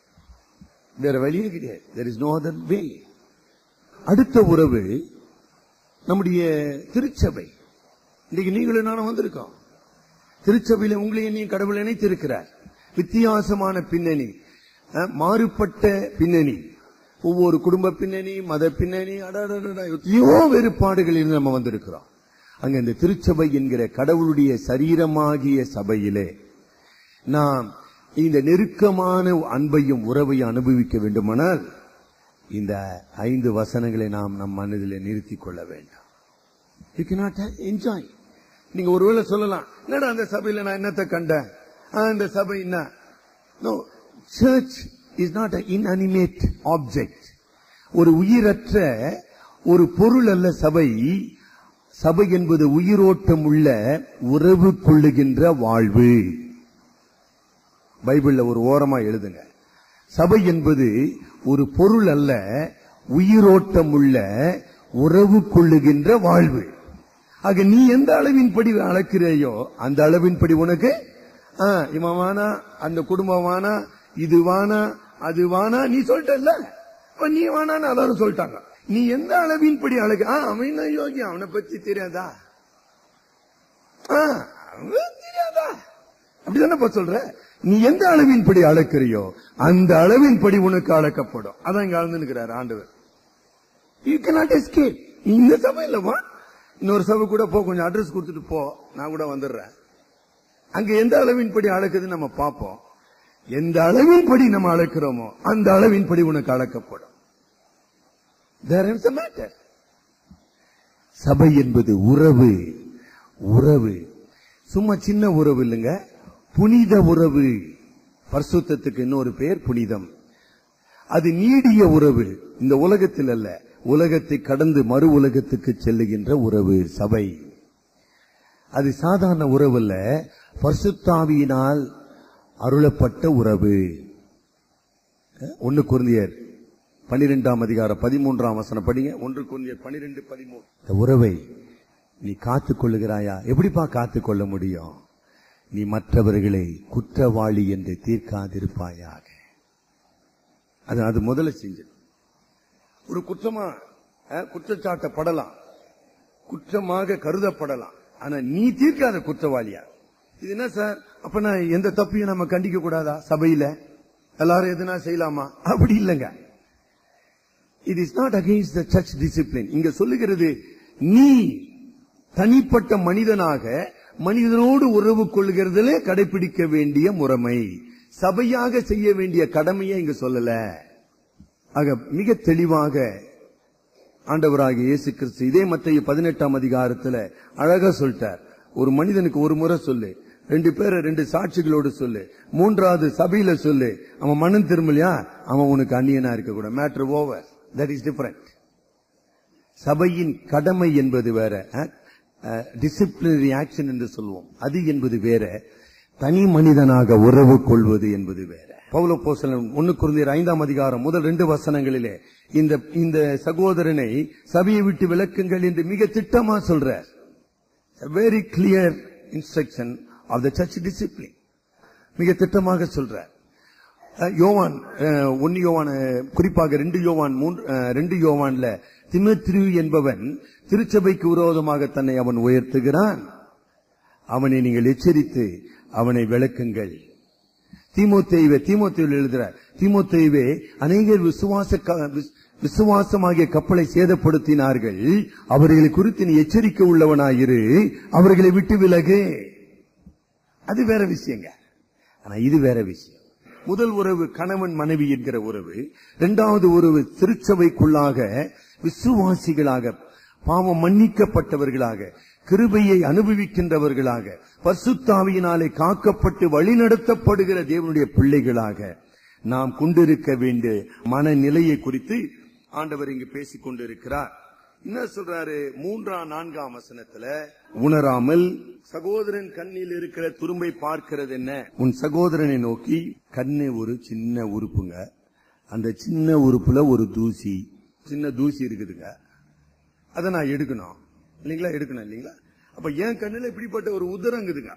வேற வழியே கிடையாது there is no other way அடுத்த உறவு நம்முடைய திருச்சபை இன்னைக்கு நீங்களும் நானும் வந்திருக்கோம் திருச்சபையில உங்களையும் நீ கடவுள் இணைத்திருக்கிறார் வித்தியாசமான பின்னணி அஹ், மாறுபட்ட பின்னணி ஒவ்வொரு குடும்ப பின்னணி மத பின்னணி அடடடடா, எத்தனையோ வேறுபாடுகளில் நம்ம வந்திருக்கிறோம் அங்க இந்த திருச்சபை என்கிற கடவுளுடைய சரீரமாகிய சபையிலே நாம் இந்த நெருக்கமான அன்பையும் உறவையும் அனுபவிக்க வேண்டுமானால் இந்த ஐந்து வசனங்களை நாம் நம் மனதில் நிறுத்திக் கொள்ள வேண்டும் யூ cannot என்ஜாய் நீங்க ஒருவேளை சொல்லலாம் என்னடா அந்த சபையில நான் என்னத்தை கண்டேன் ஆ, இந்த சபை என்ன no church is not a inanimate object ஒரு உயிரற்ற ஒரு பொருள் அல்ல சபை சபை என்பது உயிரோட்டம் உள்ள உறவு கொள்ளுகின்ற வாழ்வு பைபிள்ல ஒரு ஓரமா எழுதுங்க சபை என்பது ஒரு பொருள் அல்ல உயிரோட்டம் உள்ள உறவு கொள்ளுகின்ற வாழ்வு ஆக நீ எந்த அளவின்படி அளக்கிறேயோ அந்த அளவின்படி உனக்கு ஆ, இவன் வானா அந்த குடும்பம் வானா இது வானா அது வானா நீ சொல்லிட்டல்ல அப்ப நீ வானான்னு எல்லாரும் சொல்லிட்டாங்க நீ எந்த அளவின்படி அழகு ஆ அவன் என்ன யோகி அவனை பத்தி தெரியாதா ஆ, அவனுக்கு தெரியாதா அப்படிதானப்பா சொல்ற நீ எந்த அளவின்படி அளக்கிறியோ அந்த அளவின்படி உனக்கு அளக்கப்படும் அதான் இங்க ஆழ்ந்துக்கிறார் ஆண்டவர் யூ cannot escape நீ இந்த சபை இல்லவா இன்னொரு சபை கூட போ கொஞ்சம் அட்ரஸ் கொடுத்துட்டு போ நான் கூட வந்துடுறேன் அங்க எந்த அளவின்படி அளக்குது நம்ம பார்ப்போம் எந்த அளவின்படி நம்ம அளக்கிறோமோ அந்த அளவின்படி உனக்கு அளக்கப்படும் There is a matter. சபை என்பது உறவு உறவு சும்மா சின்ன உறவு இல்லைங்க புனித உறவு பரிசுத்தத்துக்கு இன்னொரு பெயர் புனிதம் அது நீடிய உறவு இந்த உலகத்தில் அல்ல உலகத்தை கடந்து மறு உலகத்துக்கு செல்லுகின்ற உறவு சபை அது சாதாரண உறவு அல்ல பரிசுத்தாவியினால் அருளப்பட்ட உறவு ஒன்னு குருந்தியர் பனிரெண்டாம் அதிகாரம் பதிமூன்றாம் வசனம் படிங்க ஒன்று குருந்தியர் பனிரெண்டு பதிமூணு இந்த உறவை நீ காத்துக் கொள்ளுகிறாயா எப்படிப்பா காத்துக் கொள்ள முடியும் நீ மற்றவர்களை குற்றவாளி என்று தீர்க்காதிருப்பாயாக அது அது முதல்ல செஞ்சது ஒரு குற்றமா அஹ், குற்றச்சாட்டப்படலாம் குற்றமாக கருதப்படலாம் ஆனா நீ தீர்க்காத குற்றவாளியா இது என்ன சார் அப்ப நான் எந்த தப்பையும் நம்ம கண்டிக்க கூடாதா சபையில எல்லாரும் எதுனா செய்யலாமா அப்படி இல்லைங்க it is not against the church discipline இங்க சொல்லுகிறது நீ தனிப்பட்ட மனிதனாக மனிதனோடு உறவு கொள்கிறதிலே கடைபிடிக்க வேண்டிய முறைமை சபையாக செய்ய வேண்டிய கடமையை இங்க சொல்லல ஆக மிக தெளிவாக ஆண்டவராகிய இயேசு கிறிஸ்து இதே மத்திய பதினெட்டாம் அதிகாரத்துல அழகா சொல்லிட்டார் ஒரு மனிதனுக்கு ஒரு முறை சொல்லு ரெண்டு பேரை ரெண்டு சாட்சிகளோடு சொல்லு மூன்றாவது சபையில சொல்லு அவன் மனம் திரும்பலையா அவன் உனக்கு அந்நியனா இருக்க கூட matter over that is different சபையின் கடமை என்பது வேற டிசிப்ளினரி ஆக்ஷன் என்று சொல்லுவோம் அது என்பது வேற தனி மனிதனாக உறவு கொள்வது என்பது வேற பவுல போசலன் ஒன்னு குருந்தியர் ஐந்தாம் அதிகாரம் முதல் ரெண்டு வசனங்களிலே இந்த இந்த சகோதரனை சபையை விட்டு விளக்குங்கள் என்று மிக திட்டமா சொல்றார் very clear instruction of the church discipline மிக திட்டமாக சொல்றார் அஹ், யோவான் அஹ், ஒன்னு யோவான் அஹ், குறிப்பாக ரெண்டு யோவான் மூன்று அஹ், ரெண்டு யோவான்ல திமுத்ரு என்பவன் திருச்சபைக்கு விரோதமாக தன்னை அவன் உயர்த்துகிறான் அவனை நீங்கள் எச்சரித்து அவனை விளக்குங்கள் தீமோத்தேயுவே தீமோத்தேயுவில் எழுதுறார் தீமோத்தேயுவே அநேகர் விசுவாச க- விஸ்- விசுவாசமாகிய கப்பலை சேதப்படுத்தினார்கள் அவர்களை குறித்து நீ எச்சரிக்கை உள்ளவனாயிரு அவர்களை விட்டு விலகு அது வேற விஷயங்க ஆனா இது வேற விஷயம் முதல் உறவு கணவன் மனைவி என்கிற உறவு இரண்டாவது உறவு திருச்சபைக்குள்ளாக விசுவாசிகளாக பாவம் மன்னிக்கப்பட்டவர்களாக கிருபையை அனுபவிக்கின்றவர்களாக பரிசுத்தாவியினாலே காக்கப்பட்டு வழிநடத்தப்படுகிற தேவனுடைய பிள்ளைகளாக நாம் கொண்டிருக்க வேண்டிய மனநிலையை குறித்து ஆண்டவர் இங்கு பேசிக் கொண்டிருக்கிறார் என்ன சொல்றாரு மூன்றாம் நான்காம் வசனத்துல உணராமல் சகோதரன் கண்ணில் இருக்கிற துரும்பை பார்க்கிறது என்ன உன் சகோதரனை நோக்கி கண்ணு ஒரு சின்ன உறுப்புங்க அந்த சின்ன உறுப்புல ஒரு தூசி சின்ன தூசி இருக்குதுங்க அதை நான் எடுக்கணும் இல்லைங்களா எடுக்கணும் இல்லைங்களா அப்ப என் கண்ணுல இப்படிப்பட்ட ஒரு உதரங்குதுங்க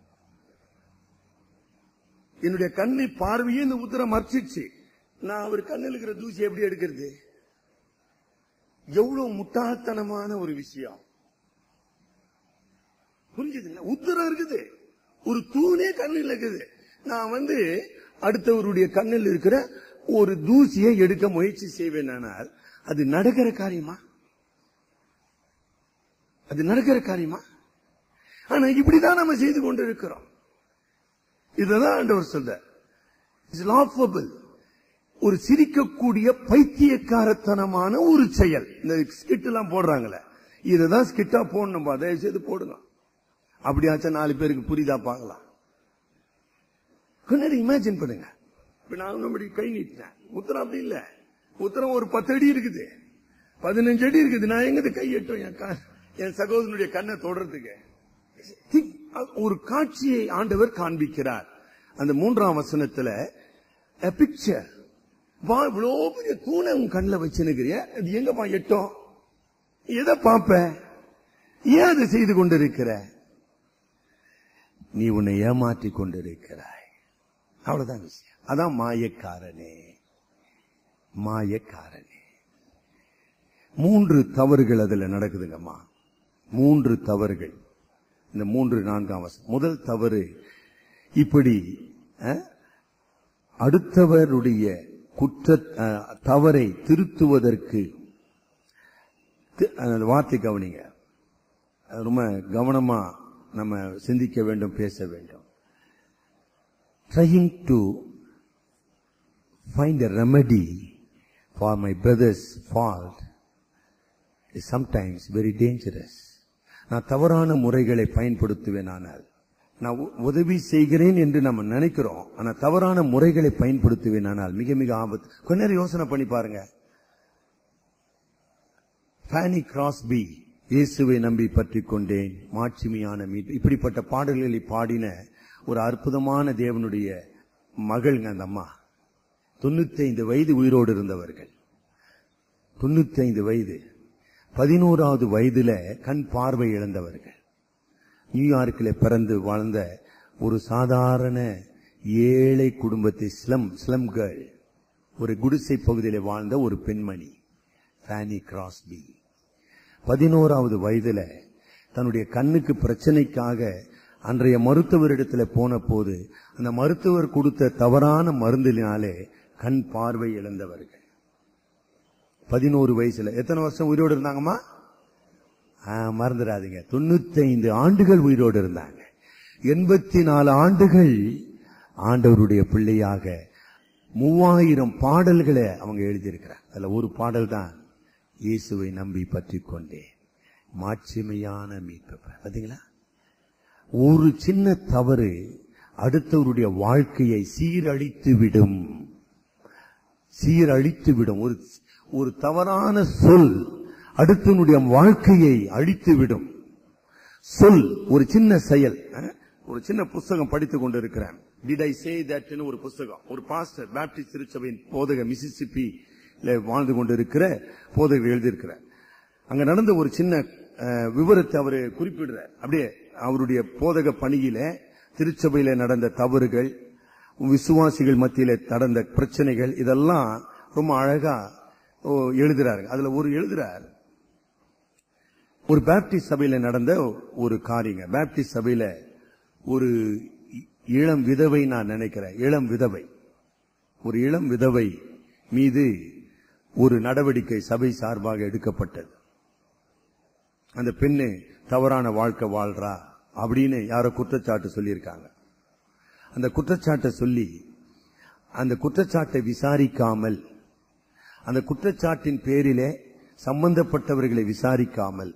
என்னுடைய கண்ணை பார்வையே இந்த உத்தரம் மறைச்சிச்சு நான் அவர் கண்ணில் இருக்கிற தூசி எப்படி எடுக்கிறது எவ்வளவு முட்டாள்தனமான ஒரு விஷயம் புரிஞ்சுதுங்களா உத்தரம் இருக்குது ஒரு தூணே கண்ணில் இருக்குது நான் வந்து அடுத்தவருடைய கண்ணில் இருக்கிற ஒரு தூசியை எடுக்க முயற்சி செய்வேனால் அது நடக்கிற காரியமா அது நடக்கிற காரியமா ஆனா இப்படிதான் நம்ம செய்து கொண்டிருக்கிறோம் இதுதான் ஆண்டவர் சொல்ற இட்ஸ் லாஃபபிள் ஒரு சிரிக்கக்கூடிய பைத்தியக்காரத்தனமான ஒரு செயல் இந்த ஸ்கிட் எல்லாம் போடுறாங்களே இதுதான் ஸ்கிட்டா போடணும் தயவு செய்து போடுங்க அப்படியாச்சும் நாலு பேருக்கு புரிதா பார்க்கலாம் கொஞ்சம் இமேஜின் பண்ணுங்க இப்ப நான் நம்முடைய கை நீட்டினேன் உத்தரம் அப்படி இல்ல உத்தரம் ஒரு பத்து அடி இருக்குது பதினஞ்சு அடி இருக்குது நான் எங்க கை எட்டும் என் கா- என் சகோதரனுடைய கண்ணை தொடறதுக்கு Think, ஒரு காட்சியை ஆண்டவர் காண்பிக்கிறார் அந்த மூன்றாம் வசனத்துல a picture வா இவ்வளோ பெரிய தூணை உன் கண்ணில் வச்சுனுக்கிறிய அது எங்கப்பா எட்டும் எதை பார்ப்ப ஏன் அதை செய்து கொண்டிருக்கிற நீ உன்னை ஏமாற்றிக் கொண்டிருக்கிறாய் அவ்வளவுதான் விஷயம் அதான் மாயக்காரனே மாயக்காரனே மூன்று தவறுகள் அதுல நடக்குதுங்கம்மா மூன்று தவறுகள் இந்த மூன்று நான்காம் வசனம் முதல் தவறு இப்படி அஹ், அடுத்தவருடைய குற்ற அஹ், தவறை திருத்துவதற்கு தி- அந்த வார்த்தை கவனிங்க அது ரொம்ப கவனமா நம்ம சிந்திக்க வேண்டும் பேச வேண்டும் trying to find a remedy for my brother's fault is sometimes very dangerous. நான் தவறான முறைகளை பயன்படுத்துவேன் ஆனால் நான் உ- உதவி செய்கிறேன் என்று நம்ம நினைக்கிறோம் ஆனா தவறான முறைகளை பயன்படுத்துவேன் ஆனால் மிக மிக ஆபத்து கொஞ்ச நேரம் யோசனை பண்ணி பாருங்க ஃபேனி கிராஸ்பி இயேசுவை நம்பி பற்றிக் கொண்டேன் மாட்சிமையான மீட்பு இப்படிப்பட்ட பாடல்களை பாடின ஒரு அற்புதமான தேவனுடைய மகள்ங்க அந்த அம்மா தொண்ணூத்தைந்து வயது உயிரோடு இருந்தவர்கள் தொண்ணூத்தைந்து வயது பதினோராவது வயதுல கண் பார்வை இழந்தவர்கள் நியூயார்க்கில் பிறந்து வாழ்ந்த ஒரு சாதாரண ஏழை குடும்பத்தை ஸ்லம் ஸ்லம் கேர்ள் ஒரு குடிசை பகுதியில் வாழ்ந்த ஒரு பெண்மணி ஃபேனி கிராஸ்பி பதினோராவது வயதுல தன்னுடைய கண்ணுக்கு பிரச்சனைக்காக அன்றைய மருத்துவரிடத்துல போன போது அந்த மருத்துவர் கொடுத்த தவறான மருந்தினாலே கண் பார்வை இழந்தவர்கள் பதினோரு வயசுல எத்தனை வருஷம் உயிரோடு இருந்தாங்கம்மா ஆ, மறந்துடாதீங்க தொண்ணூத்தைந்து ஆண்டுகள் உயிரோடு இருந்தாங்க எண்பத்தி நாலு ஆண்டுகள் ஆண்டவருடைய பிள்ளையாக மூவாயிரம் பாடல்களை அவங்க எழுதியிருக்கிறாங்க அதுல ஒரு பாடல் தான் இயேசுவை நம்பி பற்றி கொண்டேன் மாட்சிமையான மீட்பு பாத்தீங்களா ஒரு சின்ன தவறு அடுத்தவருடைய வாழ்க்கையை சீரழித்து விடும் சீரழித்து விடும் ஒரு ஒரு தவறான சொல் அடுத்தவனுடைய வாழ்க்கையை அழித்து விடும் சொல் ஒரு சின்ன செயல் அஹ், ஒரு சின்ன புஸ்தகம் படித்துக் கொண்டிருக்கிறேன் டிட் ஐ சே தட்னு ஒரு புஸ்தகம் ஒரு பாஸ்டர் பேப்டிஸ்ட் திருச்சபையின் போதக மிசிசிப்பி வாழ்ந்து கொண்டிருக்கிற போதகர் எழுதியிருக்கிறார் அங்க நடந்த ஒரு சின்ன அஹ், விவரத்தை அவர் குறிப்பிடுறார் அப்படியே அவருடைய போதக பணியில திருச்சபையில நடந்த தவறுகள் விசுவாசிகள் மத்தியில நடந்த பிரச்சனைகள் இதெல்லாம் ரொம்ப அழகா ஓ, எழுதுறாரு அதுல ஒரு எழுதுறார் ஒரு பேப்டிஸ்ட் சபையில நடந்த ஒரு காரியங்க பேப்டிஸ்ட் சபையில ஒரு இ- இளம் விதவை நான் நினைக்கிறேன் இளம் விதவை ஒரு இளம் விதவை மீது ஒரு நடவடிக்கை சபை சார்பாக எடுக்கப்பட்டது அந்த பெண்ணு தவறான வாழ்க்கை வாழ்றா அப்படின்னு யாரோ குற்றச்சாட்டு சொல்லியிருக்காங்க அந்த குற்றச்சாட்டை சொல்லி அந்த குற்றச்சாட்டை விசாரிக்காமல் அந்த குற்றச்சாட்டின் பேரிலே சம்பந்தப்பட்டவர்களை விசாரிக்காமல்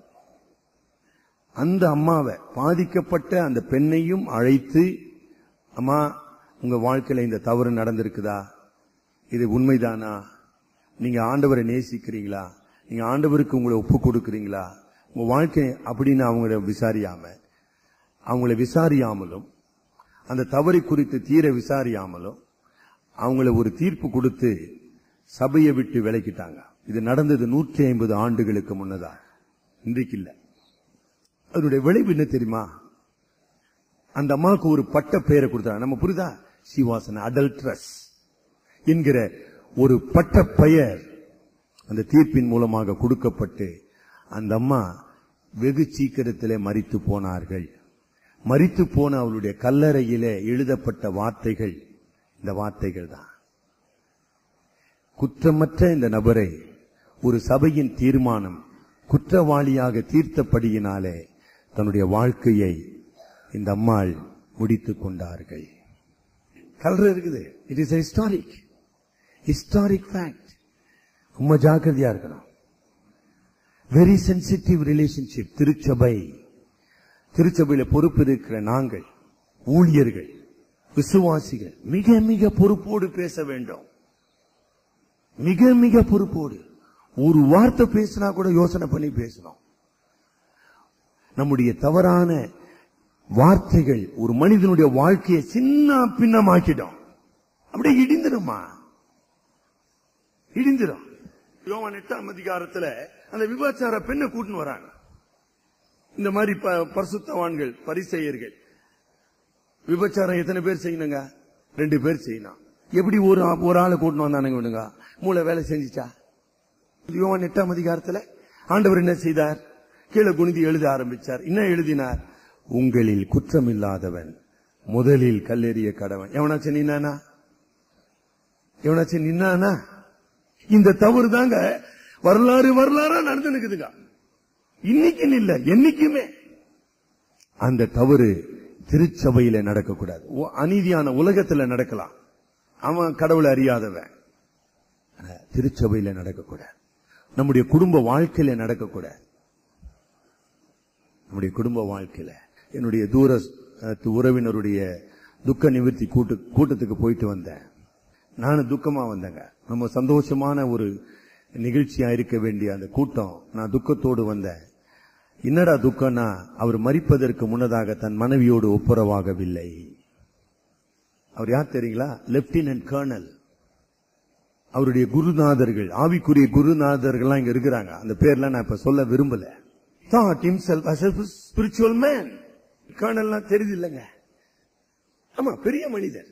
அந்த அம்மாவை பாதிக்கப்பட்ட அந்த பெண்ணையும் அழைத்து அம்மா உங்க வாழ்க்கையில இந்த தவறு நடந்திருக்குதா இது உண்மைதானா நீங்க ஆண்டவரை நேசிக்கிறீங்களா நீங்க ஆண்டவருக்கு உங்களை ஒப்பு கொடுக்கிறீங்களா உங்க வாழ்க்கை அப்படின்னு அவங்கள விசாரியாம அவங்கள விசாரியாமலும் அந்த தவறை குறித்து தீர விசாரியாமலும் அவங்கள ஒரு தீர்ப்பு கொடுத்து சபையை விட்டு விலக்கிட்டாங்க இது நடந்தது நூற்றி ஐம்பது ஆண்டுகளுக்கு முன்னதா இன்றைக்கு இல்ல அதனுடைய விளைவு என்ன தெரியுமா அந்த அம்மாவுக்கு ஒரு பட்ட பெயரை கொடுத்தாங்க நம்ம புரியுதா she was an adulteress என்கிற ஒரு பட்ட பெயர் அந்த தீர்ப்பின் மூலமாக கொடுக்கப்பட்டு அந்த அம்மா வெகு சீக்கிரத்திலே மரித்து போனார்கள் மரித்து போன அவளுடைய கல்லறையிலே எழுதப்பட்ட வார்த்தைகள் இந்த வார்த்தைகள் தான் குற்றமற்ற இந்த நபரை ஒரு சபையின் தீர்மானம் குற்றவாளியாக தீர்த்தபடியினாலே தன்னுடைய வாழ்க்கையை இந்த அம்மாள் முடித்துக் கொண்டார்கள் கல்ற இருக்குது it is historic historic fact ரொம்ப ஜாக்கிரதையா இருக்கணும் வெரி சென்சிட்டிவ் ரிலேஷன்ஷிப் திருச்சபை திருச்சபையில பொறுப்பு இருக்கிற நாங்கள் ஊழியர்கள் விசுவாசிகள் மிக மிக பொறுப்போடு பேச வேண்டும் மிக மிக பொறுப்போடு ஒரு வார்த்தை பேசினா கூட யோசனை பண்ணி பேசணும் நம்முடைய தவறான வார்த்தைகள் ஒரு மனிதனுடைய வாழ்க்கையை சின்ன பின்னமாக்கிடும் அப்படியே இடிந்துருமா இடிந்துரும் யோவான் எட்டாம் அதிகாரத்துல அந்த விபச்சார பெண்ணை கூட்டின்னு வராங்க இந்த மாதிரி ப- பரிசுத்தவான்கள் பரிசெயர்கள் விபச்சாரம் எத்தனை பேர் செய்யணுங்க ரெண்டு பேர் செய்யணும் எப்படி ஒரு ஆ- ஒரு ஆளை கூட்டின்னு வந்தானுங்க விடுங்க மூளை வேலை செஞ்சுச்சா யோவான் எட்டாம் அதிகாரத்துல ஆண்டவர் என்ன செய்தார் கீழே குனிந்து எழுத ஆரம்பிச்சார் என்ன எழுதினார் உங்களில் குற்றமில்லாதவன் முதலில் கல்லெறிய கடவன் எவனாச்சும் நின்னானா எவனாச்சும் நின்னானா இந்த தவறு தாங்க வரலாறு வரலாறா நடந்து நிக்குதுங்க இன்னைக்கு இல்ல என்னைக்குமே அந்த தவறு திருச்சபையில நடக்கக்கூடாது ஒ- அநீதியான உலகத்துல நடக்கலாம் அவன் கடவுளை அறியாதவன் ஆனா, திருச்சபையில நடக்கக்கூடாது நம்முடைய குடும்ப வாழ்க்கையில நடக்கக்கூடாது நம்முடைய குடும்ப வாழ்க்கையில என்னுடைய தூர அஹ், உறவினருடைய துக்க நிவர்த்தி கூட்டு கூட்டத்துக்கு போயிட்டு வந்தேன் நானும் துக்கமா வந்தேங்க நம்ம சந்தோஷமான ஒரு நிகழ்ச்சியா இருக்க வேண்டிய அந்த கூட்டம் நான் துக்கத்தோடு வந்தேன் என்னடா துக்கம்னா அவர் மரிப்பதற்கு முன்னதாக தன் மனைவியோடு ஒப்புரவாகவில்லை அவர் யார் தெரியுங்களா லெப்டினன்ட் கர்னல் அவருடைய குருநாதர்கள் ஆவிக்குரிய குருநாதர்கள்லாம் இங்க இருக்கிறாங்க அந்த பேர்லாம் நான் இப்ப சொல்ல விரும்பல thought himself as a spiritual man கர்னல்லாம் தெரியுது இல்லைங்க ஆமா பெரிய மனிதர்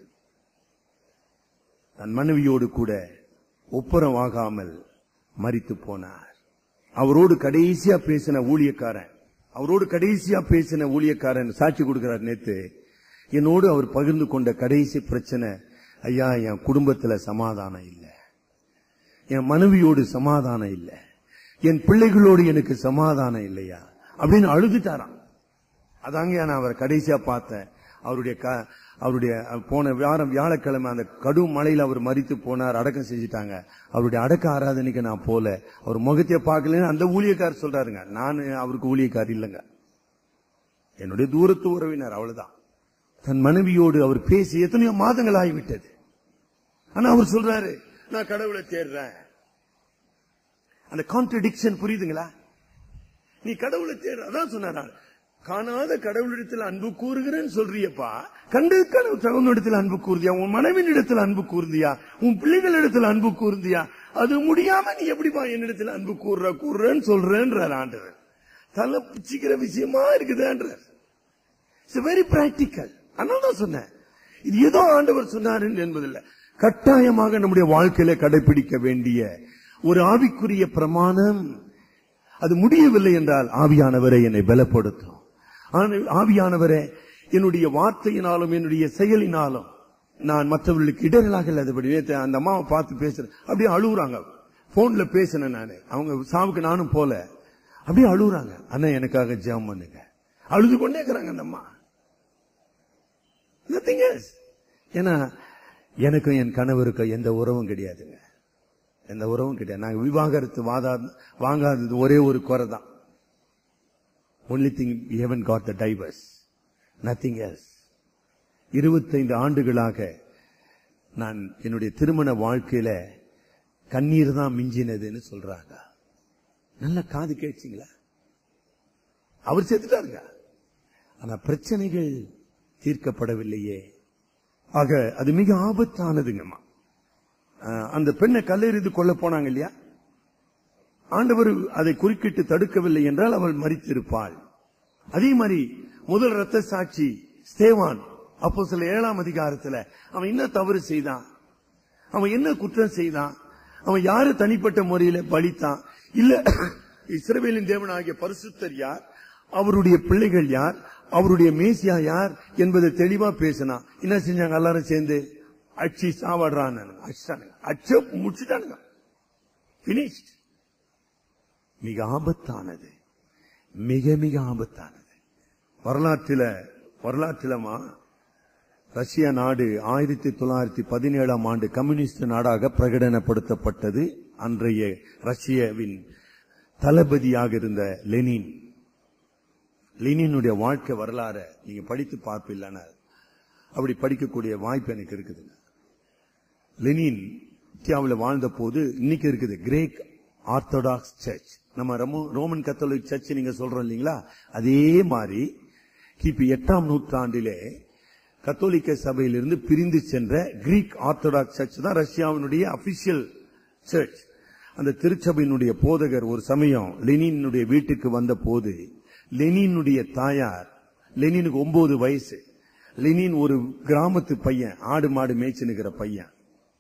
தன் மனைவியோடு கூட ஒப்புரவாகாமல் மரித்து போனார் அவரோடு கடைசியா பேசின ஊழியக்காரன் அவரோடு கடைசியா பேசின ஊழியக்காரன் சாட்சி கொடுக்கிறார் நேத்து என்னோடு அவர் பகிர்ந்து கொண்ட கடைசி பிரச்சனை ஐயா என் குடும்பத்துல சமாதானம் இல்லை என் மனைவியோடு சமாதானம் இல்லை என் பிள்ளைகளோடு எனக்கு சமாதானம் இல்லையா அப்படின்னு அழுதுட்டாராம் அதாங்க நான் அவரை கடைசியா பார்த்தேன் அவருடைய க- அவருடைய போன வாரம் வியாழக்கிழமை அந்த கடும் மழையில அவர் மறித்து போனார் அடக்கம் செஞ்சுட்டாங்க அவருடைய அடக்க ஆராதனைக்கு நான் போல அவர் முகத்தையே பார்க்கலன்னு அந்த ஊழியக்காரர் சொல்றாருங்க நான் அவருக்கு ஊழியக்கார் இல்லைங்க என்னுடைய தூரத்து உறவினர் அவ்வளவுதான் தன் மனைவியோடு அவர் பேசி எத்தனையோ மாதங்கள் ஆகிவிட்டது ஆனா அவர் சொல்றாரு நான் கடவுளை தேடுறேன் அந்த கான்ட்ரடிக்ஷன் புரியுதுங்களா நீ கடவுளை தேடு அதான் சொன்னார் நான். காணாத கடவுளிடத்தில் அன்பு கூறுகிறேன்னு சொல்றியப்பா கண்டு கடவுளிடத்தில் அன்பு கூறுதியா உன் மனைவியின் இடத்துல அன்பு கூறுதியா உன் பிள்ளைகளிடத்தில் அன்பு கூறுதியா அது முடியாம நீ எப்படிப்பா என்னிடத்தில் அன்பு கூறுற கூறுறேன்னு சொல்றேன்றார் ஆண்டவர் தலை பிச்சுக்கிற விஷயமா இருக்குதுன்றார் இட்ஸ் வெரி பிராக்டிக்கல் அதனால தான் சொன்னேன் இது ஏதோ ஆண்டவர் சொன்னார் என்பதில்லை கட்டாயமாக நம்முடைய வாழ்க்கையில கடைபிடிக்க வேண்டிய ஒரு ஆவிக்குரிய பிரமாணம் அது முடியவில்லை என்றால் ஆவியானவரை என்னை பலப்படுத்தும் ஆன- ஆவியானவரே என்னுடைய வார்த்தையினாலும் என்னுடைய செயலினாலும் நான் மற்றவர்களுக்கு இடர்களாக இல்லாதபடி நேத்து அந்த அம்மாவை பார்த்து பேசுறேன் அப்படியே அழுகுறாங்க போன்ல பேசினேன் நானு அவங்க சாவுக்கு நானும் போல அப்படியே அழுகுறாங்க அண்ணா எனக்காக ஜெபம் பண்ணுங்க அழுது கொண்டே இருக்கிறாங்க அந்த அம்மா நத்திங் எல்ஸ் ஏன்னா எனக்கும் என் கணவருக்கும் எந்த உறவும் கிடையாதுங்க எந்த உறவும் கிடையாது நாங்க விவாகரத்து வாதா வாங்காதது ஒரே ஒரு குறை தான் only thing heaven God the divorce nothing else இருபத்தைந்து ஆண்டுகளாக நான் என்னுடைய திருமண வாழ்க்கையில கண்ணீர் தான் மிஞ்சினதுன்னு சொல்றாங்க நல்ல காது கேட்சிங்களா அவர் செத்துட்டாருங்க ஆனா பிரச்சனைகள் தீர்க்கப்படவில்லையே ஆக அது மிக ஆபத்தானதுங்கம்மா அஹ், அந்த பெண்ணை கல்லெறிந்து கொள்ள போனாங்க இல்லையா ஆண்டவர் அதை குறுக்கிட்டு தடுக்கவில்லை என்றால் அவள் மரித்திருப்பாள் அதே மாதிரி முதல் ரத்த சாட்சி ஸ்தேவான் அப்போ சில ஏழாம் அதிகாரத்துல அவன் என்ன தவறு செய்தான் அவன் என்ன குற்றம் செய்தான் அவன் யாரு தனிப்பட்ட முறையில பலித்தான் இல்ல இஸ்ரவேலின் தேவனாகிய பரிசுத்தர் யார் அவருடைய பிள்ளைகள் யார் அவருடைய மேசியா யார் என்பதை தெளிவா பேசினான் என்ன செஞ்சாங்க எல்லாரும் சேர்ந்து அச்சி சாவாடுறான் அடிச்சானுங்க அச்ச முடிச்சுட்டானுங்க பினிஷ்ட் மிக ஆபத்தானது மிக மிக ஆபத்தானது வரலாற்றில வரலாற்றிலமா ரஷ்ய நாடு ஆயிரத்தி தொள்ளாயிரத்தி பதினேழாம் ஆண்டு கம்யூனிஸ்ட் நாடாக பிரகடனப்படுத்தப்பட்டது அன்றைய ரஷ்யாவின் தளபதியாக இருந்த லெனின் லெனினுடைய வாழ்க்கை வரலாற நீங்க படித்து பார்ப்பில்லைன்னா அப்படி படிக்கக்கூடிய வாய்ப்பு எனக்கு இருக்குதுங்க லெனின் இந்தியாவில் வாழ்ந்த போது இன்னைக்கு இருக்குது கிரேக் ஆர்த்தடாக்ஸ் சர்ச் நம்ம ரமோ- ரோமன் கத்தோலிக் சர்ச் நீங்க சொல்றோம் இல்லீங்களா அதே மாதிரி கிபி எட்டாம் நூற்றாண்டிலே கத்தோலிக்க சபையிலிருந்து பிரிந்து சென்ற கிரீக் ஆர்த்தடாக்ஸ் சர்ச் தான் ரஷ்யாவினுடைய அபிஷியல் சர்ச் அந்த திருச்சபையினுடைய போதகர் ஒரு சமயம் லெனினுடைய வீட்டுக்கு வந்த போது லெனினுடைய தாயார் லெனினுக்கு ஒன்பது வயசு லெனின் ஒரு கிராமத்து பையன் ஆடு மாடு மேய்ச்சினுக்கிற பையன்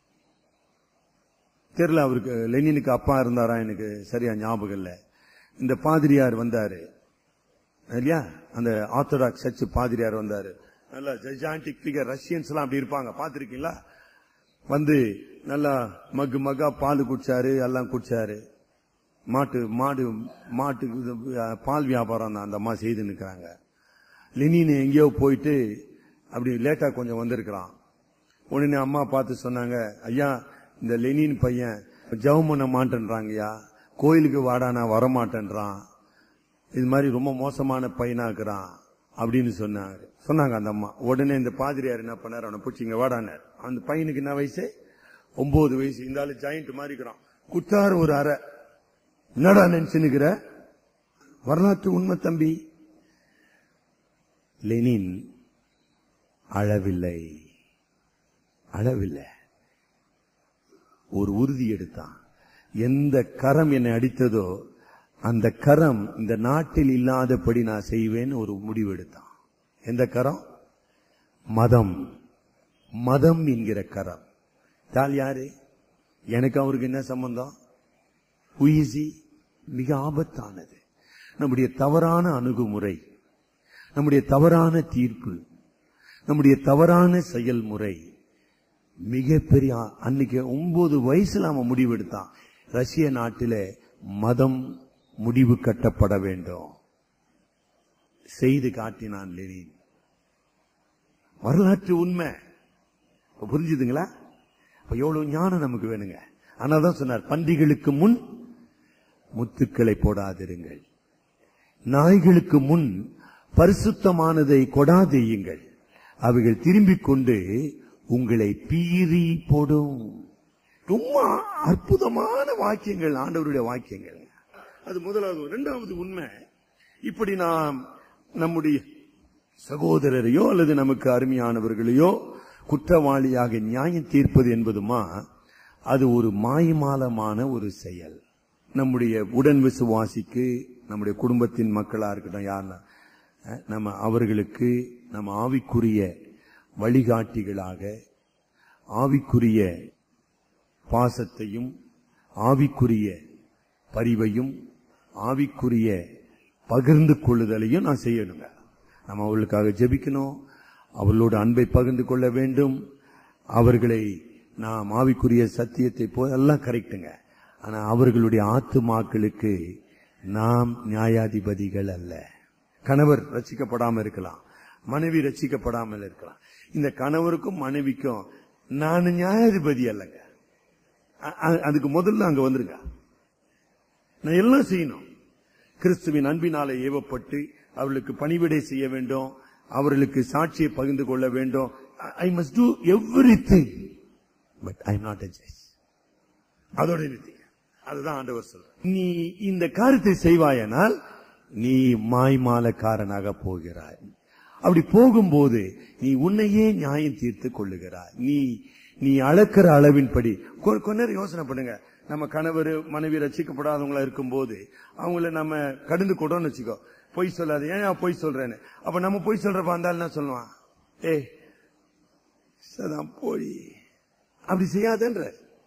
தெரியல அவருக்கு லெனினுக்கு அப்பா இருந்தாரா எனக்கு சரியா ஞாபகம் இல்ல இந்த பாதிரியார் வந்தாரு இல்லையா அந்த ஆர்த்தடாக்ஸ் சர்ச் பாதிரியார் வந்தாரு நல்ல ஜெஜாண்டிக் ஃபிகர் ரஷ்யன்ஸ் எல்லாம் அப்படி இருப்பாங்க பாத்திருக்கீங்களா வந்து நல்லா மக்கு மக்கா பால் குடிச்சாரு எல்லாம் குடிச்சாரு மாட்டு மாடு மாட்டு இது, அஹ், பால் வியாபாரம் தான் அந்த அம்மா செய்து நிற்கிறாங்க லெனின் எங்கேயோ போயிட்டு அப்படி லேட்டா கொஞ்சம் வந்திருக்கிறான் உடனே அம்மா பார்த்து சொன்னாங்க ஐயா இந்த லெனின் பையன் ஜெபம் பண்ண மாட்டேன்றாங்கய்யா கோயிலுக்கு வாடா நான் வரமாட்டேன்றான் இது மாதிரி ரொம்ப மோசமான பையனா இருக்கிறான் அப்படின்னு சொன்னாங்க சொன்னாங்க அந்த அம்மா உடனே இந்த பாதிரியார் என்ன பண்ணார் அவனை பிடிச்சிங்க வாடானார் அந்த பையனுக்கு என்ன வயசு ஒன்பது வயசு இந்த ஆளு ஜாயிண்ட் மாதிரி இருக்கிறான் குத்தார் ஒரு அறை என்னடா நினைச்சுன்னுக்கிற வரலாற்று உண்மை தம்பி லெனின் அழவில்லை அழவில்லை ஒரு உறுதி எடுத்தான் எந்த கரம் என்னை அடித்ததோ அந்த கரம் இந்த நாட்டில் இல்லாதபடி நான் செய்வேன் ஒரு முடிவு எடுத்தான் எந்த கரம் மதம் மதம் என்கிற கரம் தால் யாரு எனக்கு அவருக்கு என்ன சம்பந்தம் உயிசி மிக ஆபத்தானது நம்முடைய தவறான அணுகுமுறை நம்முடைய தவறான தீர்ப்பு நம்முடைய தவறான செயல்முறை மிகப்பெரிய ஆ- அன்னைக்கு ஒன்பது வயசுல அவன் முடிவெடுத்தான் ரஷ்ய நாட்டில மதம் முடிவு கட்டப்பட வேண்டும் செய்து காட்டினான் லெனின் வரலாற்று உண்மை இப்ப புரிஞ்சுதுங்களா அப்ப எவ்வளவு ஞானம் நமக்கு வேணுங்க ஆனாதான் சொன்னார் பன்றிகளுக்கு முன் முத்துக்களை போடாதிருங்கள் நாய்களுக்கு முன் பரிசுத்தமானதை கொடாதேயுங்கள் அவைகள் திரும்பிக் கொண்டு உங்களை பீறி போடும் ரொம்ப அற்புதமான வாக்கியங்கள் ஆண்டவருடைய வாக்கியங்கள் அது முதலாவது இரண்டாவது உண்மை இப்படி நாம் நம்முடைய சகோதரரையோ அல்லது நமக்கு அருமையானவர்களையோ குற்றவாளியாக நியாயம் தீர்ப்பது என்பதுமா அது ஒரு மாய்மாலமான ஒரு செயல் நம்முடைய உடன் விசுவாசிக்கு நம்முடைய குடும்பத்தின் மக்களா இருக்கட்டும் யாருன்னா அஹ், நம்ம அவர்களுக்கு நம்ம ஆவிக்குரிய வழிகாட்டிகளாக ஆவிக்குரிய பாசத்தையும் ஆவிக்குரிய பரிவையும் ஆவிக்குரிய பகிர்ந்து கொள்ளுதலையும் நான் செய்யணுங்க நம்ம அவர்களுக்காக ஜெபிக்கணும் அவர்களோட அன்பை பகிர்ந்து கொள்ள வேண்டும் அவர்களை நாம் ஆவிக்குரிய சத்தியத்தை போ எல்லாம் கரெக்டுங்க ஆனா அவர்களுடைய ஆத்துமாக்களுக்கு நாம் நியாயாதிபதிகள் அல்ல கணவர் ரட்சிக்கப்படாம இருக்கலாம் மனைவி ரட்சிக்கப்படாமல் இருக்கலாம் இந்த கணவருக்கும் மனைவிக்கும் நான் நியாயாதிபதி அல்லங்க அ- அ- அதுக்கு முதல்ல அங்க வந்துருங்க நான் எல்லாம் செய்யணும் கிறிஸ்துவின் அன்பினாலே ஏவப்பட்டு அவர்களுக்கு பணிவிடை செய்ய வேண்டும் அவர்களுக்கு சாட்சியை பகிர்ந்து கொள்ள வேண்டும் I must do everything but I not a judge அதோட நிறுத்திங்க அதுதான் ஆண்டவர் சொல்ற நீ இந்த காரியத்தை செய்வாயனால் நீ மாய்மாலக்காரனாக போகிறாய் அப்படி போகும்போது நீ உன்னையே நியாயம் தீர்த்து கொள்ளுகிறாய் நீ நீ அளக்கிற அளவின்படி கொ- கொஞ்ச நேரம் யோசனை பண்ணுங்க நம்ம கணவர் மனைவி ரசிக்கப்படாதவங்களா இருக்கும்போது அவங்கள நம்ம கடந்து கொடோம்னு வச்சுக்கோ பொய் சொல்லாது ஏன் நான் பொய் சொல்றேன்னு அப்ப நம்ம பொய் சொல்றப்ப இருந்தாலும் என்ன சொல்லுவான் ஏய் சதான் போய் அப்படி செய்யாதன்ற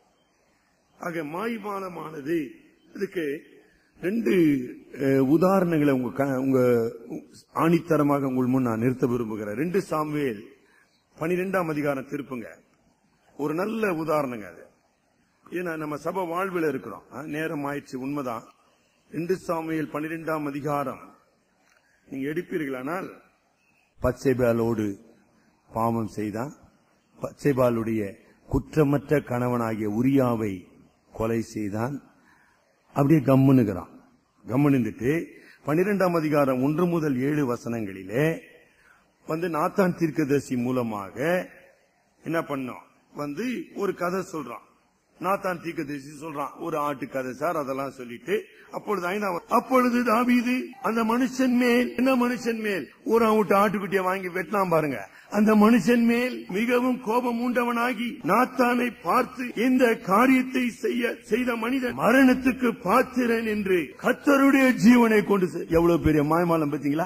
ஆக மாய்மாலமானது இதுக்கு ரெண்டு அஹ், உதாரணங்களை உங்க க- உங்க ஆணித்தரமாக உங்கள் முன் நான் நிறுத்த விரும்புகிறேன் ரெண்டு சாமுவேல் பனிரெண்டாம் அதிகாரம் திருப்புங்க ஒரு நல்ல உதாரணங்க அது ஏன்னா நம்ம சபை வாழ்வில் இருக்கிறோம் அஹ், நேரம் ஆயிடுச்சு உண்மைதான் ரெண்டு சாமுவேல் பனிரெண்டாம் அதிகாரம் நீங்க எடுப்பீர்களானால் பச்சைபாலோடு பாவம் செய்தான் பச்சைபாலுடைய குற்றமற்ற கணவனாகிய உரியாவை கொலை செய்தான் அப்படியே கம்முனுகிறான் கம்முனுட்டு பன்னிரெண்டாம் அதிகாரம் ஒன்று முதல் ஏழு வசனங்களிலே வந்து நாத்தான் தீர்க்கதரிசி மூலமாக என்ன பண்ணோம் வந்து ஒரு கதை சொல்றான் நாத்தான் தீர்க்கதரிசி சொல்றான் ஒரு ஆட்டு கதை சார் அதெல்லாம் சொல்லிட்டு அப்பொழுது ஐந்தாம் அப்பொழுது தாவீது அந்த மனுஷன் மேல் என்ன மனுஷன் மேல் ஒரு விட்டு ஆட்டுக்குட்டியை வாங்கி வெட்டினான் பாருங்க அந்த மனுஷன் மேல் மிகவும் கோபம் உண்டவனாகி நாத்தானை பார்த்து இந்த காரியத்தை செய்ய செய்த மனிதன் மரணத்துக்கு பாத்திரன் என்று கத்தருடைய ஜீவனை கொண்டு செ- எவ்வளவு பெரிய மாய்மாலம் பார்த்தீங்களா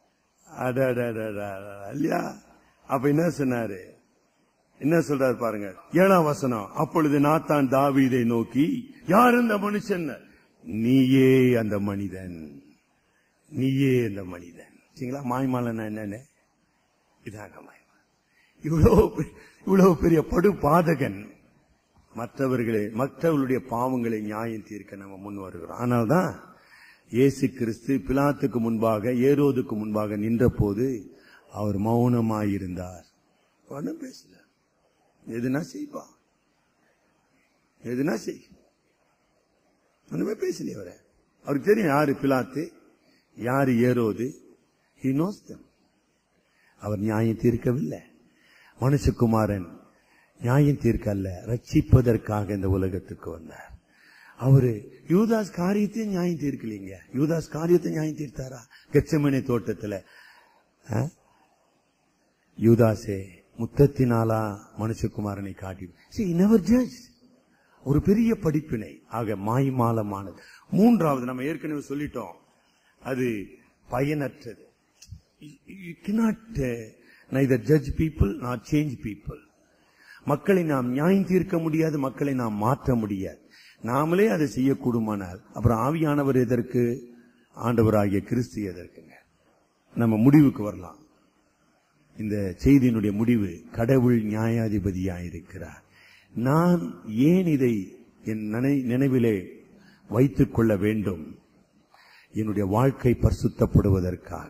அடடடடடா, இல்லையா அப்ப என்ன சொன்னாரு என்ன சொல்றாரு பாருங்க ஏழாம் வசனம் அப்பொழுது நாத்தான் தாவீதை நோக்கி யார் அந்த மனுஷன் நீயே அந்த மனிதன் நீயே அந்த மனிதன் சரிங்களா மாய்மாலன்னா என்னன்னு இதாக மகிமை இவ்வளவு பெ- இவ்வளவு பெரிய படு பாதகன் மற்றவர்களை மற்றவர்களுடைய பாவங்களை நியாயம் தீர்க்க நம்ம முன் வருகிறோம் ஆனால்தான் இயேசு கிறிஸ்து பிலாத்துக்கு முன்பாக ஏரோதுக்கு முன்பாக நின்றபோது அவர் மௌனமாயிருந்தார் ஒன்றும் பேசல எதுனா செய்ப்பா எதுனா செய் ஒண்ணுமே பேசலையே அவரை அவருக்கு தெரியும் யாரு பிலாத்து யாரு ஏரோது he knows them அவர் நியாயம் தீர்க்கவில்லை மனுஷகுமாரன் நியாயம் தீர்க்க அல்ல ரட்சிப்பதற்காக இந்த உலகத்துக்கு வந்தார் அவரு யூதாஸ் காரியத்தையும் நியாயம் தீர்க்கலீங்க யூதாஸ் காரியத்தை நியாயம் தீர்த்தாரா கெச்சமணி தோட்டத்துல ஆ? யூதாசே முத்தத்தினாலா மனுஷகுமாரனை காட்டி See, he never judged. ஒரு பெரிய படிப்பினை ஆக மாய்மாலமானது மூன்றாவது நம்ம ஏற்கனவே சொல்லிட்டோம் அது பயனற்றது you cannot uh, neither judge people nor change people மக்களை நாம் நியாயம் தீர்க்க முடியாது மக்களை நாம் மாற்ற முடியாது நாமளே அதை செய்யக்கூடுமானால் அப்புறம் ஆவியானவர் எதற்கு ஆண்டவராகிய கிறிஸ்து எதற்குங்க நம்ம முடிவுக்கு வரலாம் இந்த செய்தியினுடைய முடிவு கடவுள் நியாயாதிபதியாயிருக்கிறார் நான் ஏன் இதை என் நினை- நினைவிலே வைத்துக் கொள்ள வேண்டும் என்னுடைய வாழ்க்கை பரிசுத்தப்படுவதற்காக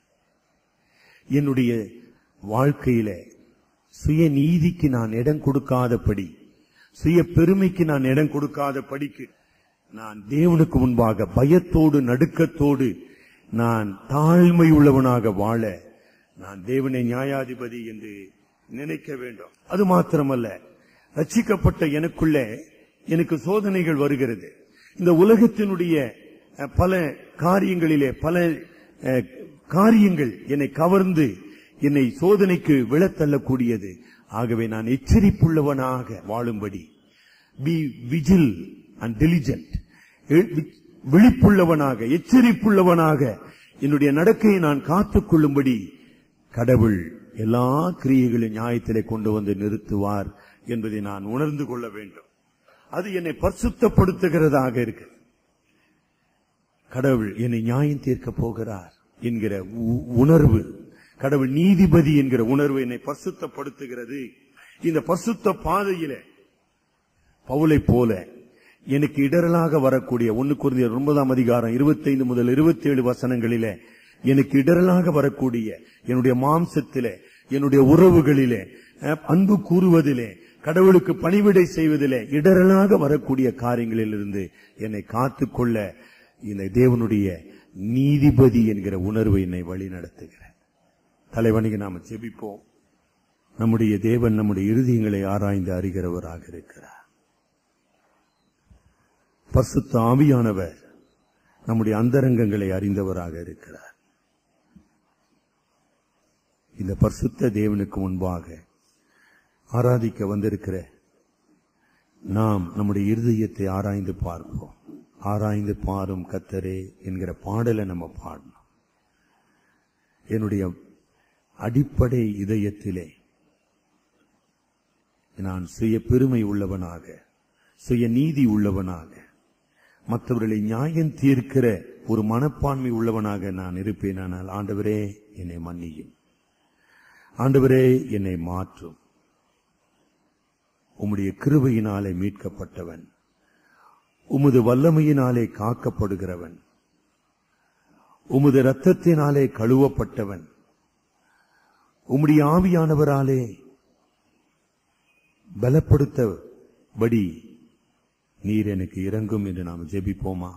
என்னுடைய வாழ்க்கையில சுய நீதிக்கு நான் இடம் கொடுக்காதபடி சுய பெருமைக்கு நான் இடம் கொடுக்காதபடிக்கு நான் தேவனுக்கு முன்பாக பயத்தோடு நடுக்கத்தோடு நான் தாழ்மை உள்ளவனாக வாழ நான் தேவனை நியாயாதிபதி என்று நினைக்க வேண்டும் அது மாத்திரமல்ல ரட்சிக்கப்பட்ட எனக்குள்ளே எனக்கு சோதனைகள் வருகிறது இந்த உலகத்தினுடைய அஹ், பல காரியங்களிலே பல அஹ், காரியங்கள் என்னை கவர்ந்து என்னை சோதனைக்கு விழத்தள்ளக்கூடியது ஆகவே நான் எச்சரிப்புள்ளவனாக வாழும்படி பி விஜில் அண்ட் diligent விழிப்புள்ளவனாக எச்சரிப்புள்ளவனாக என்னுடைய நடக்கையை நான் காத்துக் கொள்ளும்படி கடவுள் எல்லா கிரியைகளையும் நியாயத்திலே கொண்டு வந்து நிறுத்துவார் என்பதை நான் உணர்ந்து கொள்ள வேண்டும் அது என்னை பரிசுத்தப்படுத்துகிறதாக இருக்கு கடவுள் என்னை நியாயம் தீர்க்க போகிறார் என்கிற உ- உணர்வு கடவுள் நீதிபதி என்கிற உணர்வு என்னை பரிசுத்தப்படுத்துகிறது இந்த பரிசுத்த பாதையிலே பவுலை போல எனக்கு இடரலாக வரக்கூடிய ஒன்னு குருந்தியர் ஒன்பதாம் அதிகாரம் 25 முதல் 27 வசனங்களிலே எனக்கு இடரலாக வரக்கூடிய என்னுடைய மாம்சத்திலே என்னுடைய உறவுகளிலே அஹ், அன்பு கூறுவதிலே கடவுளுக்கு பணிவிடை செய்வதிலே இடரலாக வரக்கூடிய காரியங்களிலிருந்து என்னை காத்துக்கொள்ள இந்த தேவனுடைய நீதிபதி என்கிற உணர்வு என்னை வழி நடத்துகிறேன் தலைவனுக்கு நாம ஜெபிப்போம் நம்முடைய தேவன் நம்முடைய இருதயங்களை ஆராய்ந்து அறிகிறவராக இருக்கிறார் பரிசுத்த ஆவியானவர் நம்முடைய அந்தரங்கங்களை அறிந்தவராக இருக்கிறார் இந்த பரிசுத்த தேவனுக்கு முன்பாக ஆராதிக்க வந்திருக்கிற நாம் நம்முடைய இருதயத்தை ஆராய்ந்து பார்ப்போம் ஆராய்ந்து பாரும் கத்தரே என்கிற பாடலை நம்ம பாடணும் என்னுடைய அடிப்படை இதயத்திலே நான் சுய பெருமை உள்ளவனாக சுய நீதி உள்ளவனாக மற்றவர்களை நியாயம் தீர்க்கிற ஒரு மனப்பான்மை உள்ளவனாக நான் இருப்பேனானால் ஆண்டவரே என்னை மன்னியும் ஆண்டவரே என்னை மாற்றும் உம்முடைய கிருபையினாலே மீட்கப்பட்டவன் உமது வல்லமையினாலே காக்கப்படுகிறவன் உமது இரத்தத்தினாலே கழுவப்பட்டவன் உம்முடைய ஆவியானவராலே பலப்படுத்தபடி நீர் எனக்கு இறங்கும் என்று நாம் ஜெபிப்போமா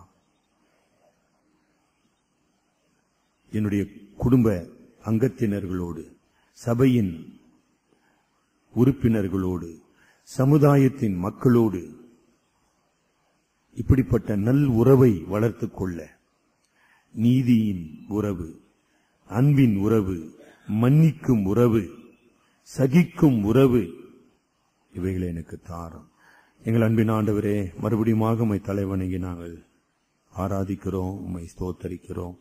என்னுடைய குடும்ப அங்கத்தினர்களோடு சபையின் உறுப்பினர்களோடு சமுதாயத்தின் மக்களோடு இப்படிப்பட்ட நல் உறவை வளர்த்துக் கொள்ள நீதியின் உறவு அன்பின் உறவு மன்னிக்கும் உறவு சகிக்கும் உறவு இவைகளை எனக்கு தாரும் எங்கள் அன்பின் ஆண்டவரே மறுபடியும் உம்மை தலைவணங்கி நாங்கள் ஆராதிக்கிறோம் உம்மை ஸ்தோத்தரிக்கிறோம்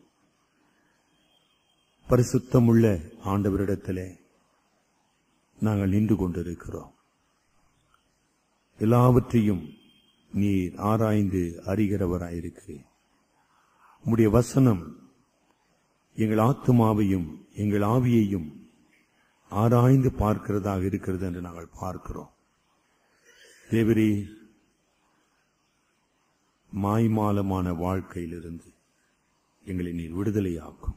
பரிசுத்தமுள்ள ஆண்டவரிடத்திலே நாங்கள் நின்று கொண்டிருக்கிறோம் எல்லாவற்றையும் நீர் ஆராய்ந்து அறிகிறவராயிருக்கிறேன் உம்முடைய வசனம் எங்கள் ஆத்துமாவையும் எங்கள் ஆவியையும் ஆராய்ந்து பார்க்கிறதாக இருக்கிறது என்று நாங்கள் பார்க்கிறோம் தேவரே மாய்மாலமான வாழ்க்கையிலிருந்து எங்களை நீர் விடுதலையாக்கும்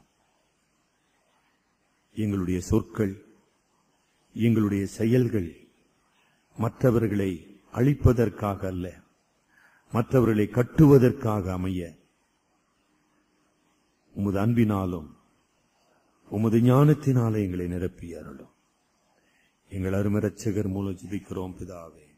எங்களுடைய சொற்கள் எங்களுடைய செயல்கள் மற்றவர்களை அழிப்பதற்காக அல்ல மற்றவர்களை கட்டுவதற்காக அமைய உமது அன்பினாலும் உமது ஞானத்தினாலே எங்களை நிரப்பி அருளும் எங்கள் அருமரட்சகர் மூலம் ஜிபிக்கிறோம் பிதாவே